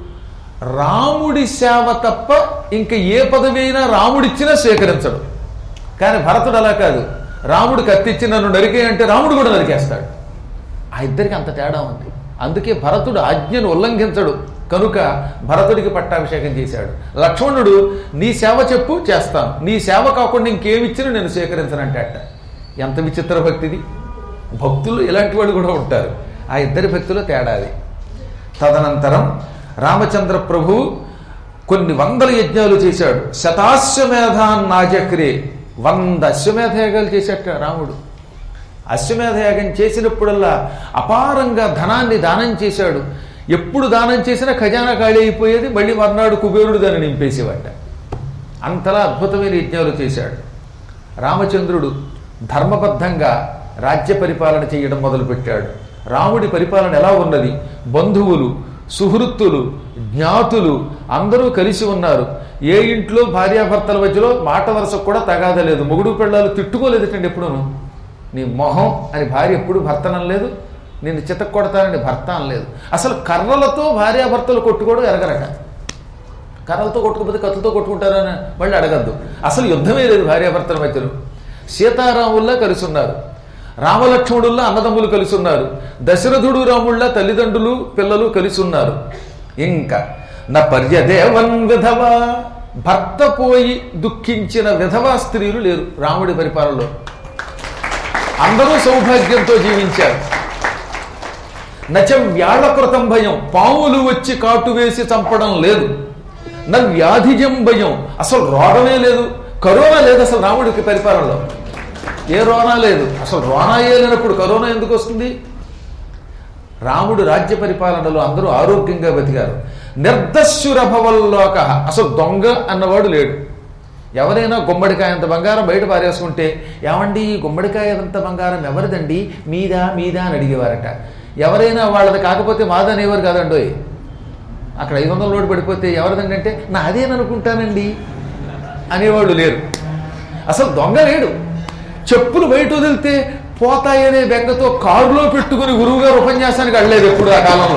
రాముడి సేవ తప్ప ఇంకా ఏ పదవి అయినా రాముడిచ్చినా స్వీకరించడు కానీ భరతుడు అలా కాదు రాముడు కత్తిచ్చి నన్ను నరికే అంటే రాముడు కూడా నరికేస్తాడు ఆ ఇద్దరికి అంత తేడా ఉంది అందుకే భరతుడు ఆజ్ఞను ఉల్లంఘించడు కనుక భరతుడికి పట్టాభిషేకం చేశాడు లక్ష్మణుడు నీ సేవ చెప్పు చేస్తాను నీ సేవ కాకుండా ఇంకేమిచ్చినా నేను స్వీకరించనంటే ఎంత విచిత్ర భక్తిది భక్తులు ఇలాంటి వాళ్ళు కూడా ఉంటారు ఆ ఇద్దరి భక్తులు తేడాది తదనంతరం రామచంద్ర ప్రభు కొన్ని వందల యజ్ఞాలు చేశాడు శతాశ్వమేధాన్ నాజక్రే వంద అశ్వమేధ యాగాలు చేశాట రాముడు అశ్వమేధ యాగం చేసినప్పుడల్లా అపారంగా ధనాన్ని దానం చేశాడు ఎప్పుడు దానం చేసినా ఖజానా ఖాళీ అయిపోయేది మళ్ళీ మర్నాడు కుబేరుడు దాన్ని నింపేసేవాట అంతలా అద్భుతమైన యజ్ఞాలు చేశాడు రామచంద్రుడు ధర్మబద్ధంగా రాజ్య పరిపాలన చేయడం మొదలుపెట్టాడు రాముడి పరిపాలన ఎలా ఉన్నది బంధువులు సుహృత్తులు జ్ఞాతులు అందరూ కలిసి ఉన్నారు ఏ ఇంట్లో భార్యాభర్తల మధ్యలో మాట వరుసకు కూడా తగాదలేదు మొగుడు పిల్లలు తిట్టుకోలేదటండి ఎప్పుడూను నీ మొహం అని భార్య ఎప్పుడు భర్త అనలేదు నేను చితక్ కొడతానని భర్త అనలేదు అసలు కర్రలతో భార్యాభర్తలు కొట్టుకోవడం ఎరగరట కర్రలతో కొట్టుకోకపోతే కత్తులతో కొట్టుకుంటారని మళ్ళీ అడగద్దు అసలు యుద్ధమే లేదు భార్యాభర్తల మధ్యలో సీతారాముల్లా కలిసి ఉన్నారు రామలక్ష్మణుల్లా అన్నదమ్ములు కలిసి ఉన్నారు దశరథుడు రాముళ్ళ తల్లిదండ్రులు పిల్లలు కలిసి ఉన్నారు ఇంకా నా పర్యదేవన్ విధవ భర్త పోయి దుఃఖించిన విధవా స్త్రీలు లేరు రాముడి పరిపాలనలో అందరూ సౌభాగ్యంతో జీవించారు నచ వ్యాళకృతం భయం పాములు వచ్చి కాటు వేసి చంపడం లేదు నా వ్యాధిజం భయం అసలు రోగమే లేదు కరోనా లేదు అసలు రాముడికి పరిపాలనలో ఏ రోనా లేదు అసలు రోనా ఏ లేనప్పుడు కరోనా ఎందుకు వస్తుంది రాముడు రాజ్య పరిపాలనలో అందరూ ఆరోగ్యంగా బతికారు నిర్దస్యురభవల్లోక అసలు దొంగ అన్నవాడు లేడు ఎవరైనా గుమ్మడికాయ అంత బంగారం బయట పారేసుకుంటే ఏమండి ఈ గుమ్మడికాయ అంత బంగారం ఎవరిదండి మీదా మీదా అని అడిగేవారట ఎవరైనా వాళ్ళది కాకపోతే మాదనేవారు కాదండోయ్ అక్కడ ఐదు వందల నోటు పడిపోతే ఎవరిదండి అంటే నా అదేననుకుంటానండి అనేవాళ్ళు లేరు అసలు దొంగ లేడు చెప్పులు బయట వదిలితే పోతాయనే బెంగతో కారులో పెట్టుకుని గురువు గారు ఉపన్యాసానికి వెళ్ళలేదు ఎప్పుడు ఆ కాలంలో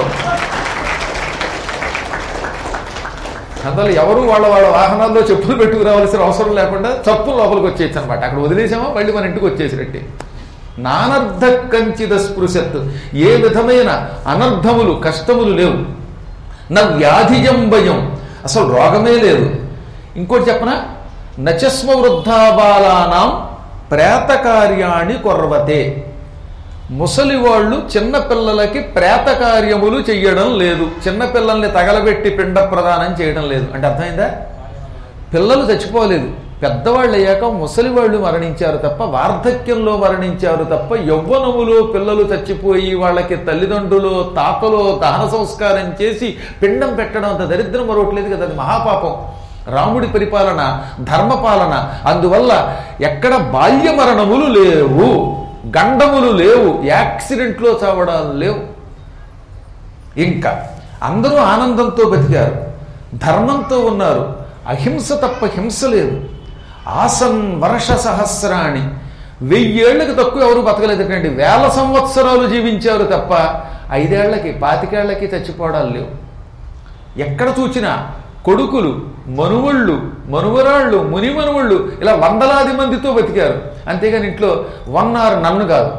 అందువల్ల ఎవరు వాళ్ళ వాళ్ళ వాహనాల్లో చెప్పులు పెట్టుకురావాల్సిన అవసరం లేకుండా చప్పులు లోపలికి వచ్చేయచ్చు అనమాట అక్కడ వదిలేసామా మళ్ళీ మన ఇంటికి వచ్చేసినట్టే నానర్థ కంచిత స్పృశత్ ఏ విధమైన అనర్థములు కష్టములు లేవు నా వ్యాధిజం భయం అసలు రోగమే లేదు ఇంకోటి చెప్పనా నచస్మ వృద్ధాబాలానాం ప్రేతకార్యాణి కొర్వతే ముసలి వాళ్ళు చిన్నపిల్లలకి ప్రేత కార్యములు చెయ్యడం లేదు చిన్నపిల్లల్ని తగలబెట్టి పిండ ప్రదానం చేయడం లేదు అంటే అర్థమైందా పిల్లలు చచ్చిపోలేదు పెద్దవాళ్ళు అయ్యాక ముసలి వాళ్ళు మరణించారు తప్ప వార్ధక్యంలో మరణించారు తప్ప యవ్వనములో పిల్లలు చచ్చిపోయి వాళ్ళకి తల్లిదండ్రులు తాతలో దహన సంస్కారం చేసి పిండం పెట్టడం అంత దరిద్రం మరొకట్లేదు కదా అది మహాపాపం రాముడి పరిపాలన ధర్మపాలన అందువల్ల ఎక్కడ బాల్య మరణములు లేవు గండములు లేవు యాక్సిడెంట్లో చావడాలు లేవు ఇంకా అందరూ ఆనందంతో బతికారు ధర్మంతో ఉన్నారు అహింస తప్ప హింస లేదు ఆసన్ వర్ష సహస్రాణి వెయ్యేళ్లకు తక్కువ ఎవరు బతకలేదటండి వేల సంవత్సరాలు జీవించారు తప్ప ఐదేళ్లకి పాతికేళ్లకి చచ్చిపోవడాలు లేవు ఎక్కడ చూచినా కొడుకులు మనువళ్ళు మనువరాళ్ళు ముని మనువళ్ళు ఇలా వందలాది మందితో బతికారు అంతేగాని ఇంట్లో వన్ ఆర్ నన్ను కాదు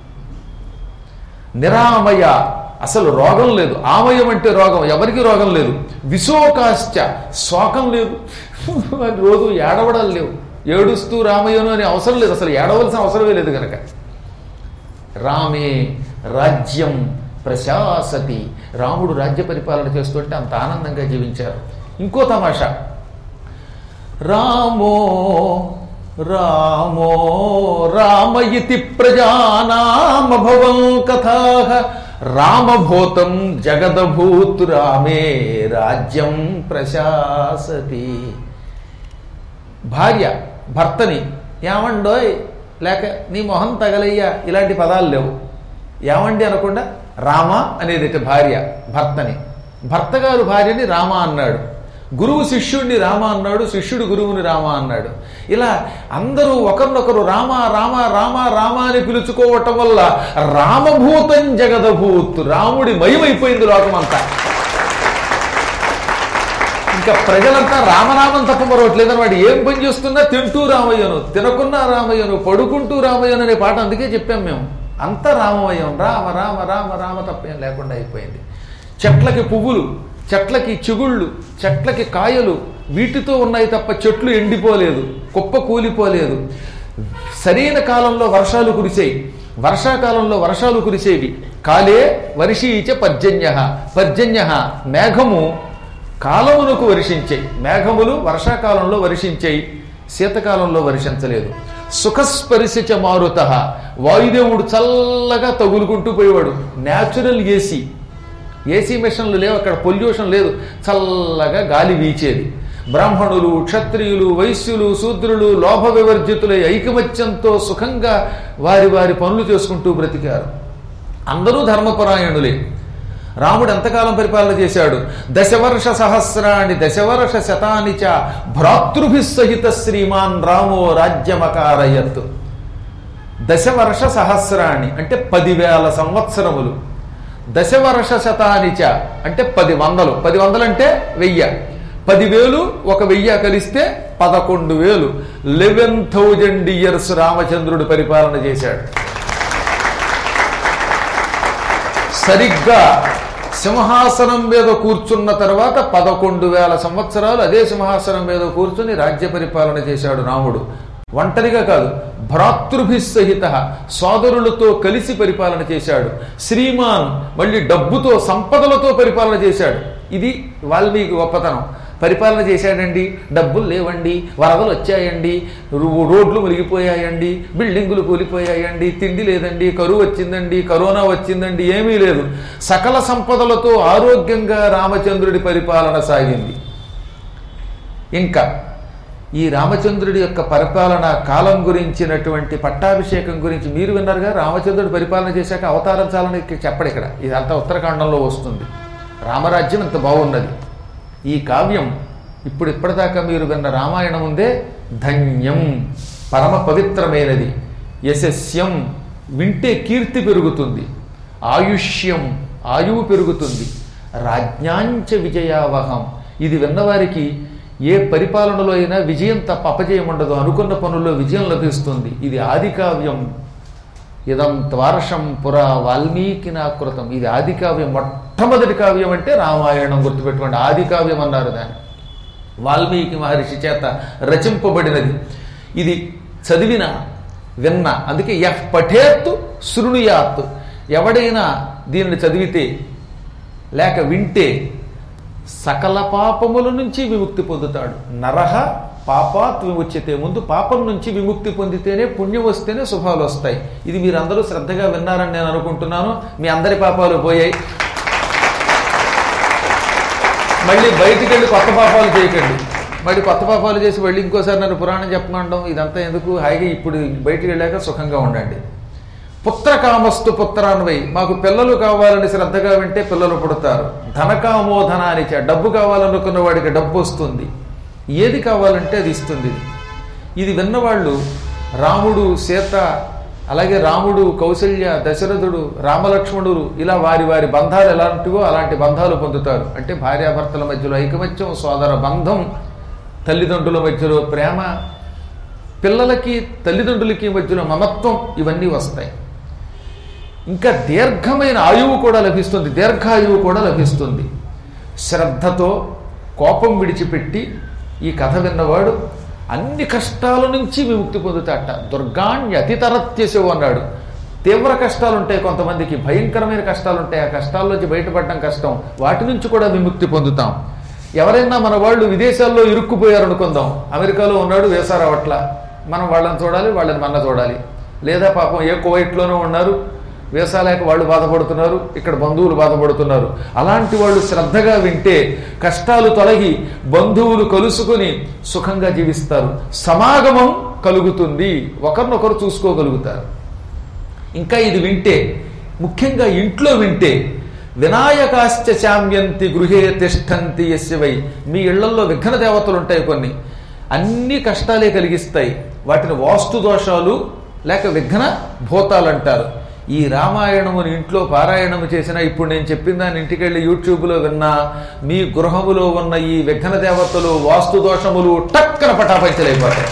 నిరామయ అసలు రోగం లేదు ఆమయం అంటే రోగం ఎవరికి రోగం లేదు విశోకాశ్చ శోకం లేదు అని రోజు ఏడవడాలు లేవు ఏడుస్తూ రామయ్యను అనే అవసరం లేదు అసలు ఏడవలసిన అవసరమే లేదు కనుక రామే రాజ్యం ప్రశాసతి రాముడు రాజ్య పరిపాలన చేస్తుంటే అంత ఆనందంగా జీవించారు ఇంకో తమాషా రామో రామో రామ ఇతి ప్రజానామభవం కథా రామభూతం జగదభూత్ రామే రాజ్యం ప్రశాసతి భార్య భర్తని ఏమండోయ్ లేక నీ మొహం తగలయ్యా ఇలాంటి పదాలు లేవు ఏమండి అనకుండా రామ అనేది అయితే భార్య భర్తని భర్త గారు భార్యని రామ అన్నాడు గురువు శిష్యుడిని రామ అన్నాడు శిష్యుడు గురువుని రామ అన్నాడు ఇలా అందరూ ఒకరినొకరు రామ రామ రామ రామ అని పిలుచుకోవటం వల్ల రామభూతం జగదభూత్ రాముడి మయమైపోయింది లోకమంతా ఇంకా ప్రజలంతా రామనామం తప్ప మరొకట్లేదని వాడు ఏం పని చేస్తున్నా తింటూ రామయ్యను తినకున్నా రామయ్యను పడుకుంటూ రామయ్యను అనే పాట అందుకే చెప్పాం మేము అంతా రామమయం రామ రామ రామ రామ తప్పేం లేకుండా అయిపోయింది చెట్లకి పువ్వులు చెట్లకి చిగుళ్ళు చెట్లకి కాయలు వీటితో ఉన్నాయి తప్ప చెట్లు ఎండిపోలేదు కుప్ప కూలిపోలేదు సరైన కాలంలో వర్షాలు కురిసేయి వర్షాకాలంలో వర్షాలు కురిసేవి కాలే వర్షీచ పర్జన్య పర్జన్య మేఘము కాలమునకు వర్షించాయి మేఘములు వర్షాకాలంలో వర్షించాయి శీతకాలంలో వర్షించలేదు సుఖస్పరిశిచ మారుత వాయుదేవుడు చల్లగా తగులుకుంటూ పోయేవాడు న్యాచురల్ ఏసీ ఏసీ మిషన్లు లేవు అక్కడ పొల్యూషన్ లేదు చల్లగా గాలి వీచేది బ్రాహ్మణులు క్షత్రియులు వైశ్యులు శూద్రులు లోభ వివర్జితులై ఐకమత్యంతో సుఖంగా వారి వారి పనులు చేసుకుంటూ బ్రతికారు అందరూ ధర్మపరాయణులే రాముడు ఎంతకాలం పరిపాలన చేశాడు దశవర్ష సహస్రాన్ని దశవర్ష శతాని చ భ్రాతృభి సహిత శ్రీమాన్ రామో రాజ్యమకారయత్ దశవర్ష సహస్రాన్ని అంటే పదివేల సంవత్సరములు దశవర్ష శతానిచ అంటే పది వందలు పది వందలు అంటే వెయ్యి పదివేలు ఒక వెయ్యి కలిస్తే పదకొండు వేలు లెవెన్ థౌజండ్ ఇయర్స్ రామచంద్రుడు పరిపాలన చేశాడు సరిగ్గా సింహాసనం మీద కూర్చున్న తర్వాత పదకొండు వేల సంవత్సరాలు అదే సింహాసనం మీద కూర్చుని రాజ్య పరిపాలన చేశాడు రాముడు ఒంటరిగా కాదు భ్రాతృభి సహిత సోదరులతో కలిసి పరిపాలన చేశాడు శ్రీమాన్ మళ్ళీ డబ్బుతో సంపదలతో పరిపాలన చేశాడు ఇది వాల్మీకి గొప్పతనం పరిపాలన చేశాడండి డబ్బులు లేవండి వరదలు వచ్చాయండి రో- రోడ్లు మునిగిపోయాయండి బిల్డింగులు కూలిపోయాయండి తిండి లేదండి కరువు వచ్చిందండి కరోనా వచ్చిందండి ఏమీ లేదు సకల సంపదలతో ఆరోగ్యంగా రామచంద్రుడి పరిపాలన సాగింది ఇంకా ఈ రామచంద్రుడి యొక్క పరిపాలన కాలం గురించినటువంటి పట్టాభిషేకం గురించి మీరు విన్నారుగా రామచంద్రుడు పరిపాలన చేశాక అవతారం చాలని ఇక్కడ చెప్పడు ఇక్కడ ఇదంతా ఉత్తరాఖండంలో వస్తుంది రామరాజ్యం ఇంత బాగున్నది ఈ కావ్యం ఇప్పుడు ఇప్పటిదాకా మీరు విన్న రామాయణం ఉందే ధన్యం పరమ పవిత్రమైనది యశస్యం వింటే కీర్తి పెరుగుతుంది ఆయుష్యం ఆయువు పెరుగుతుంది రాజ్ఞాంచ విజయావహం ఇది విన్నవారికి ఏ పరిపాలనలో అయినా విజయం తప్ప అపజయం ఉండదు అనుకున్న పనుల్లో విజయం లభిస్తుంది ఇది ఆది కావ్యం ఇదం త్వారషం పురా వాల్మీకి నాకృతం ఇది ఆది కావ్యం మొట్టమొదటి కావ్యం అంటే రామాయణం గుర్తుపెట్టుకోండి ఆది కావ్యం అన్నారు దాన్ని వాల్మీకి మహర్షి చేత రచింపబడినది ఇది చదివిన విన్న అందుకే ఎఫ్ పఠేత్తు శృణుయాత్ ఎవడైనా దీనిని చదివితే లేక వింటే సకల పాపముల నుంచి విముక్తి పొందుతాడు నరహ పాపాత్ విముచ్యతే ముందు పాపం నుంచి విముక్తి పొందితేనే పుణ్యం వస్తేనే శుభాలు వస్తాయి ఇది మీరందరూ శ్రద్ధగా విన్నారని నేను అనుకుంటున్నాను మీ అందరి పాపాలు పోయాయి మళ్ళీ బయటికి వెళ్ళి కొత్త పాపాలు చేయకండి మళ్ళీ కొత్త పాపాలు చేసి మళ్ళీ ఇంకోసారి నన్ను పురాణం చెప్పమండం ఇదంతా ఎందుకు హాయిగా ఇప్పుడు బయటికి వెళ్ళాక సుఖంగా ఉండండి పుత్ర కామస్తు పుత్రాన్వై మాకు పిల్లలు కావాలని శ్రద్ధగా వింటే పిల్లలు పుడతారు ధనకామోధనానిచ డబ్బు కావాలనుకున్న వాడికి డబ్బు వస్తుంది ఏది కావాలంటే అది ఇస్తుంది ఇది. ఇది విన్నవాళ్ళు రాముడు సీత అలాగే రాముడు కౌసల్య దశరథుడు రామలక్ష్మణుడు ఇలా వారి వారి బంధాలు ఎలాంటివో అలాంటి బంధాలు పొందుతారు అంటే భార్యాభర్తల మధ్యలో ఐకమత్యం సోదర బంధం తల్లిదండ్రుల మధ్యలో ప్రేమ పిల్లలకి తల్లిదండ్రులకి మధ్యలో మమత్వం ఇవన్నీ వస్తాయి ఇంకా దీర్ఘమైన ఆయువు కూడా లభిస్తుంది దీర్ఘాయువు కూడా లభిస్తుంది శ్రద్ధతో కోపం విడిచిపెట్టి ఈ కథ విన్నవాడు అన్ని కష్టాల నుంచి విముక్తి పొందుతాట దుర్గాణ్య అతితరత్యశవు అన్నాడు తీవ్ర కష్టాలు ఉంటాయి కొంతమందికి భయంకరమైన కష్టాలు ఉంటాయి ఆ కష్టాల నుంచి బయటపడడం కష్టం వాటి నుంచి కూడా విముక్తి పొందుతాం ఎవరైనా మన వాళ్ళు విదేశాల్లో ఇరుక్కుపోయారు అనుకుందాం అమెరికాలో ఉన్నాడు వేసారావట్ల మనం వాళ్ళని చూడాలి వాళ్ళని మన చూడాలి లేదా పాపం ఏ కువైట్లోనూ ఉన్నారు వీసా లేక వాళ్ళు బాధపడుతున్నారు ఇక్కడ బంధువులు బాధపడుతున్నారు అలాంటి వాళ్ళు శ్రద్ధగా వింటే కష్టాలు తొలగి బంధువులు కలుసుకొని సుఖంగా జీవిస్తారు సమాగమం కలుగుతుంది ఒకరినొకరు చూసుకోగలుగుతారు ఇంకా ఇది వింటే ముఖ్యంగా ఇంట్లో వింటే వినాయకాశ్చ శామ్యంతి గృహే తిష్టంతి యస్యవై మీ ఇళ్లలో విఘ్న దేవతలు ఉంటాయి కొన్ని అన్ని కష్టాలే కలిగిస్తాయి వాటిని వాస్తు దోషాలు లేక విఘ్న భూతాలు అంటారు ఈ రామాయణముని ఇంట్లో పారాయణము చేసిన ఇప్పుడు నేను చెప్పిన దాన్ని ఇంటికి వెళ్ళి యూట్యూబ్లో విన్నా మీ గృహములో ఉన్న ఈ విఘ్న దేవతలు వాస్తు దోషములు టక్కన పటాపంచలైపోతాయి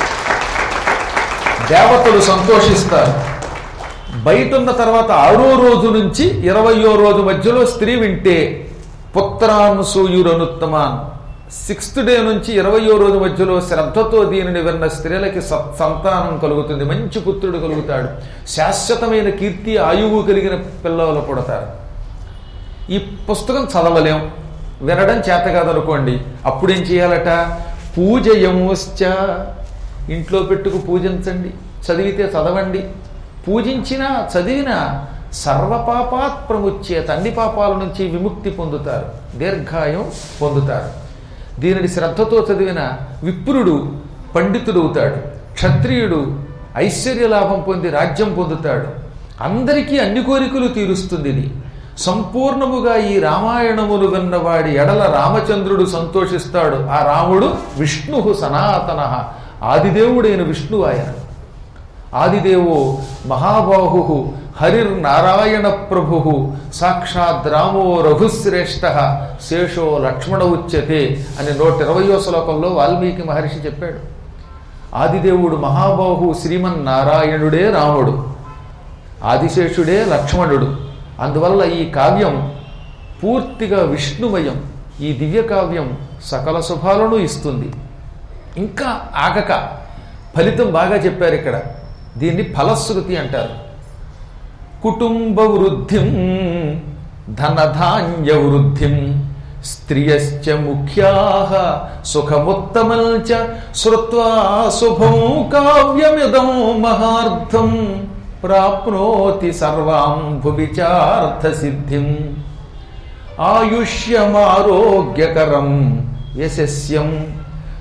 దేవతలు సంతోషిస్తారు బయట ఉన్న తర్వాత ఆరో రోజు నుంచి ఇరవయో రోజు మధ్యలో స్త్రీ వింటే పుత్రాన్ సూయురనుత్తమాన్ సిక్స్త్ డే నుంచి ఇరవయో రోజు మధ్యలో శ్రద్ధతో దీనిని విన్న స్త్రీలకి సత్ సంతానం కలుగుతుంది మంచి పుత్రుడు కలుగుతాడు శాశ్వతమైన కీర్తి ఆయువు కలిగిన పిల్లలు పుడతారు ఈ పుస్తకం చదవలేం వినడం చేత కాదనుకోండి అప్పుడేం చేయాలట పూజయముశ్చ ఇంట్లో పెట్టుకు పూజించండి చదివితే చదవండి పూజించినా చదివినా సర్వపాపాత్ ప్రముచ్చేత అన్ని పాపాల నుంచి విముక్తి పొందుతారు దీర్ఘాయం పొందుతారు దీనిని శ్రద్ధతో చదివిన విప్రుడు పండితుడవుతాడు క్షత్రియుడు ఐశ్వర్య లాభం పొంది రాజ్యం పొందుతాడు అందరికీ అన్ని కోరికలు తీరుస్తుంది ఇది సంపూర్ణముగా ఈ రామాయణములు విన్నవాడి ఎడల రామచంద్రుడు సంతోషిస్తాడు ఆ రాముడు విష్ణు సనాతన ఆదిదేవుడైన విష్ణువు ఆయన ఆదిదేవో మహాబాహు హరిర్నారాయణ ప్రభు సాక్షాత్ రామో రఘుశ్రేష్ఠ శేషో లక్ష్మణ ఉచ్యతే అని నూట ఇరవయో శ్లోకంలో వాల్మీకి మహర్షి చెప్పాడు ఆదిదేవుడు మహాబాహు శ్రీమన్నారాయణుడే రాముడు ఆదిశేషుడే లక్ష్మణుడు అందువల్ల ఈ కావ్యం పూర్తిగా విష్ణుమయం ఈ దివ్య కావ్యం సకల శుభాలను ఇస్తుంది ఇంకా ఆగక ఫలితం బాగా చెప్పారు ఇక్కడ దీన్ని ఫలశ్రుతి అంటారు కుటుంబ వృద్ధిం ధనధాన్య వృద్ధిం స్త్రియశ్చ ముఖ్యా సుఖముత్తమం చ శ్రుత్వా శుభం కావ్యమిదం మహార్థం ప్రాప్నోతి సర్వాం భువిచార్థ సిద్ధిం ఆయుష్యమారోగ్యకరం యశస్యం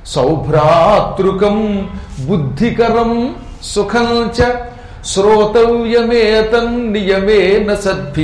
సౌభ్రాతృకం బుద్ధికరం సుఖం చ శ్రోతవ్యమేతన్నియమేన సద్భి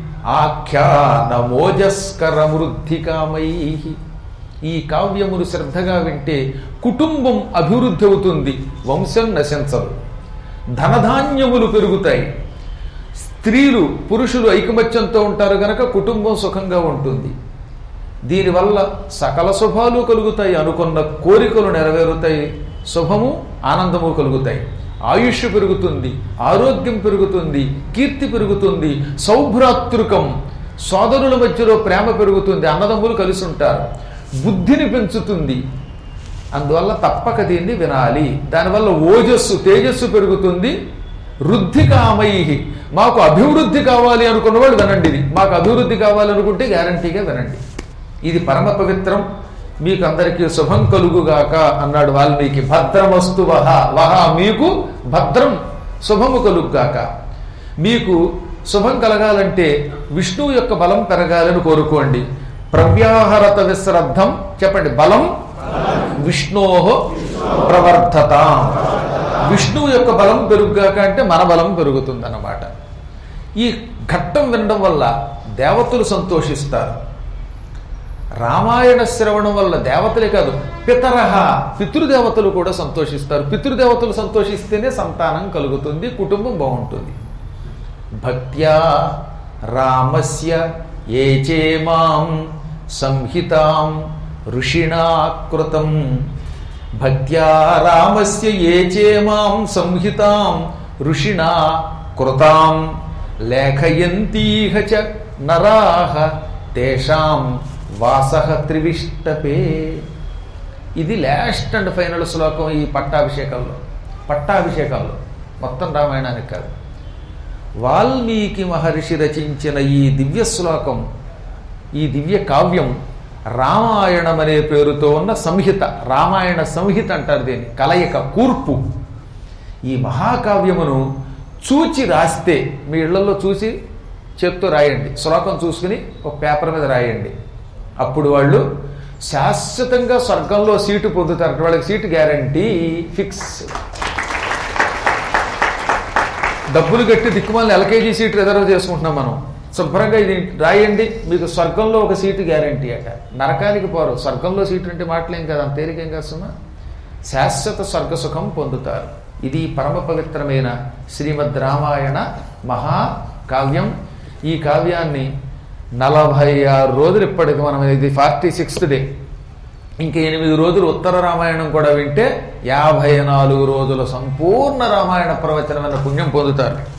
ఆఖ్యానమోజస్కరమృద్ధికామై ఈ కావ్యమును శ్రద్ధగా వింటే కుటుంబం అభివృద్ధి అవుతుంది వంశం నశించదు ధనధాన్యములు పెరుగుతాయి స్త్రీలు పురుషులు ఐకమత్యంతో ఉంటారు గనక కుటుంబం సుఖంగా ఉంటుంది దీనివల్ల సకల శుభాలు కలుగుతాయి అనుకున్న కోరికలు నెరవేరుతాయి శుభము ఆనందము కలుగుతాయి ఆయుష్ పెరుగుతుంది ఆరోగ్యం పెరుగుతుంది కీర్తి పెరుగుతుంది సౌభ్రాతృకం సోదరుల మధ్యలో ప్రేమ పెరుగుతుంది అన్నదమ్ములు కలిసి ఉంటారు బుద్ధిని పెంచుతుంది అందువల్ల తప్పక దీన్ని వినాలి దానివల్ల ఓజస్సు తేజస్సు పెరుగుతుంది వృద్ధి కామై మాకు అభివృద్ధి కావాలి అనుకున్న వాళ్ళు వినండి ఇది మాకు అభివృద్ధి కావాలనుకుంటే గ్యారంటీగా వినండి ఇది పరమ పవిత్రం మీకు అందరికీ శుభం కలుగుగాక అన్నాడు వాల్మీకి భద్రమస్తు వహ వహ మీకు భద్రం శుభము కలుగుగాక మీకు శుభం కలగాలంటే విష్ణువు యొక్క బలం పెరగాలని కోరుకోండి ప్రవ్యాహరత విశ్రద్ధం చెప్పండి బలం విష్ణోహో ప్రవర్ధత విష్ణువు యొక్క బలం పెరుగుగాక అంటే మన బలం పెరుగుతుందన్నమాట ఈ ఘట్టం వినడం వల్ల దేవతలు సంతోషిస్తారు రామాయణ శ్రవణం వల్ల దేవతలే కాదు పితరహ పితృదేవతలు కూడా సంతోషిస్తారు పితృదేవతలు సంతోషిస్తేనే సంతానం కలుగుతుంది కుటుంబం బాగుంటుంది భక్త్యా రామస్య ఏచేమాం సంహితాం ఋషిణా కృతం భక్త్యా రామస్య ఏచేమాం సంహితాం ఋషిణా కృతాం లేఖయంతీహ చ నరాహ తేషాం వాసహ త్రివిష్టపే ఇది లాస్ట్ అండ్ ఫైనల్ శ్లోకం ఈ పట్టాభిషేకంలో పట్టాభిషేకంలో మొత్తం రామాయణానికి కాదు వాల్మీకి మహర్షి రచించిన ఈ దివ్య శ్లోకం ఈ దివ్య కావ్యం రామాయణం అనే పేరుతో ఉన్న సంహిత రామాయణ సంహిత అంటారు దీన్ని కలయిక కూర్పు ఈ మహాకావ్యమును చూచి రాస్తే మీ ఇళ్లలో చూసి చేత్తో రాయండి శ్లోకం చూసుకుని ఒక పేపర్ మీద రాయండి అప్పుడు వాళ్ళు శాశ్వతంగా స్వర్గంలో సీటు పొందుతారు వాళ్ళకి సీటు గ్యారంటీ ఫిక్స్ డబ్బులు కట్టి దిక్కుమాలని ఎల్కేజీ సీట్ రిజర్వ్ చేసుకుంటున్నాం మనం శుభ్రంగా ఇది రాయండి మీకు స్వర్గంలో ఒక సీటు గ్యారంటీ అట నరకానికి పోరు స్వర్గంలో సీటు అంటే మాటలేం కదా అంత తేలికేం కాదు సుమా శాశ్వత స్వర్గ సుఖం పొందుతారు ఇది పరమ పవిత్రమైన శ్రీమద్ రామాయణ మహాకావ్యం ఈ కావ్యాన్ని నలభై ఆరు రోజులు ఇప్పటికి మనం ఇది ఫార్టీ సిక్స్త్ డే ఇంకా ఎనిమిది రోజులు ఉత్తర రామాయణం కూడా వింటే యాభై నాలుగు రోజుల సంపూర్ణ రామాయణ ప్రవచనమైన పుణ్యం పొందుతారు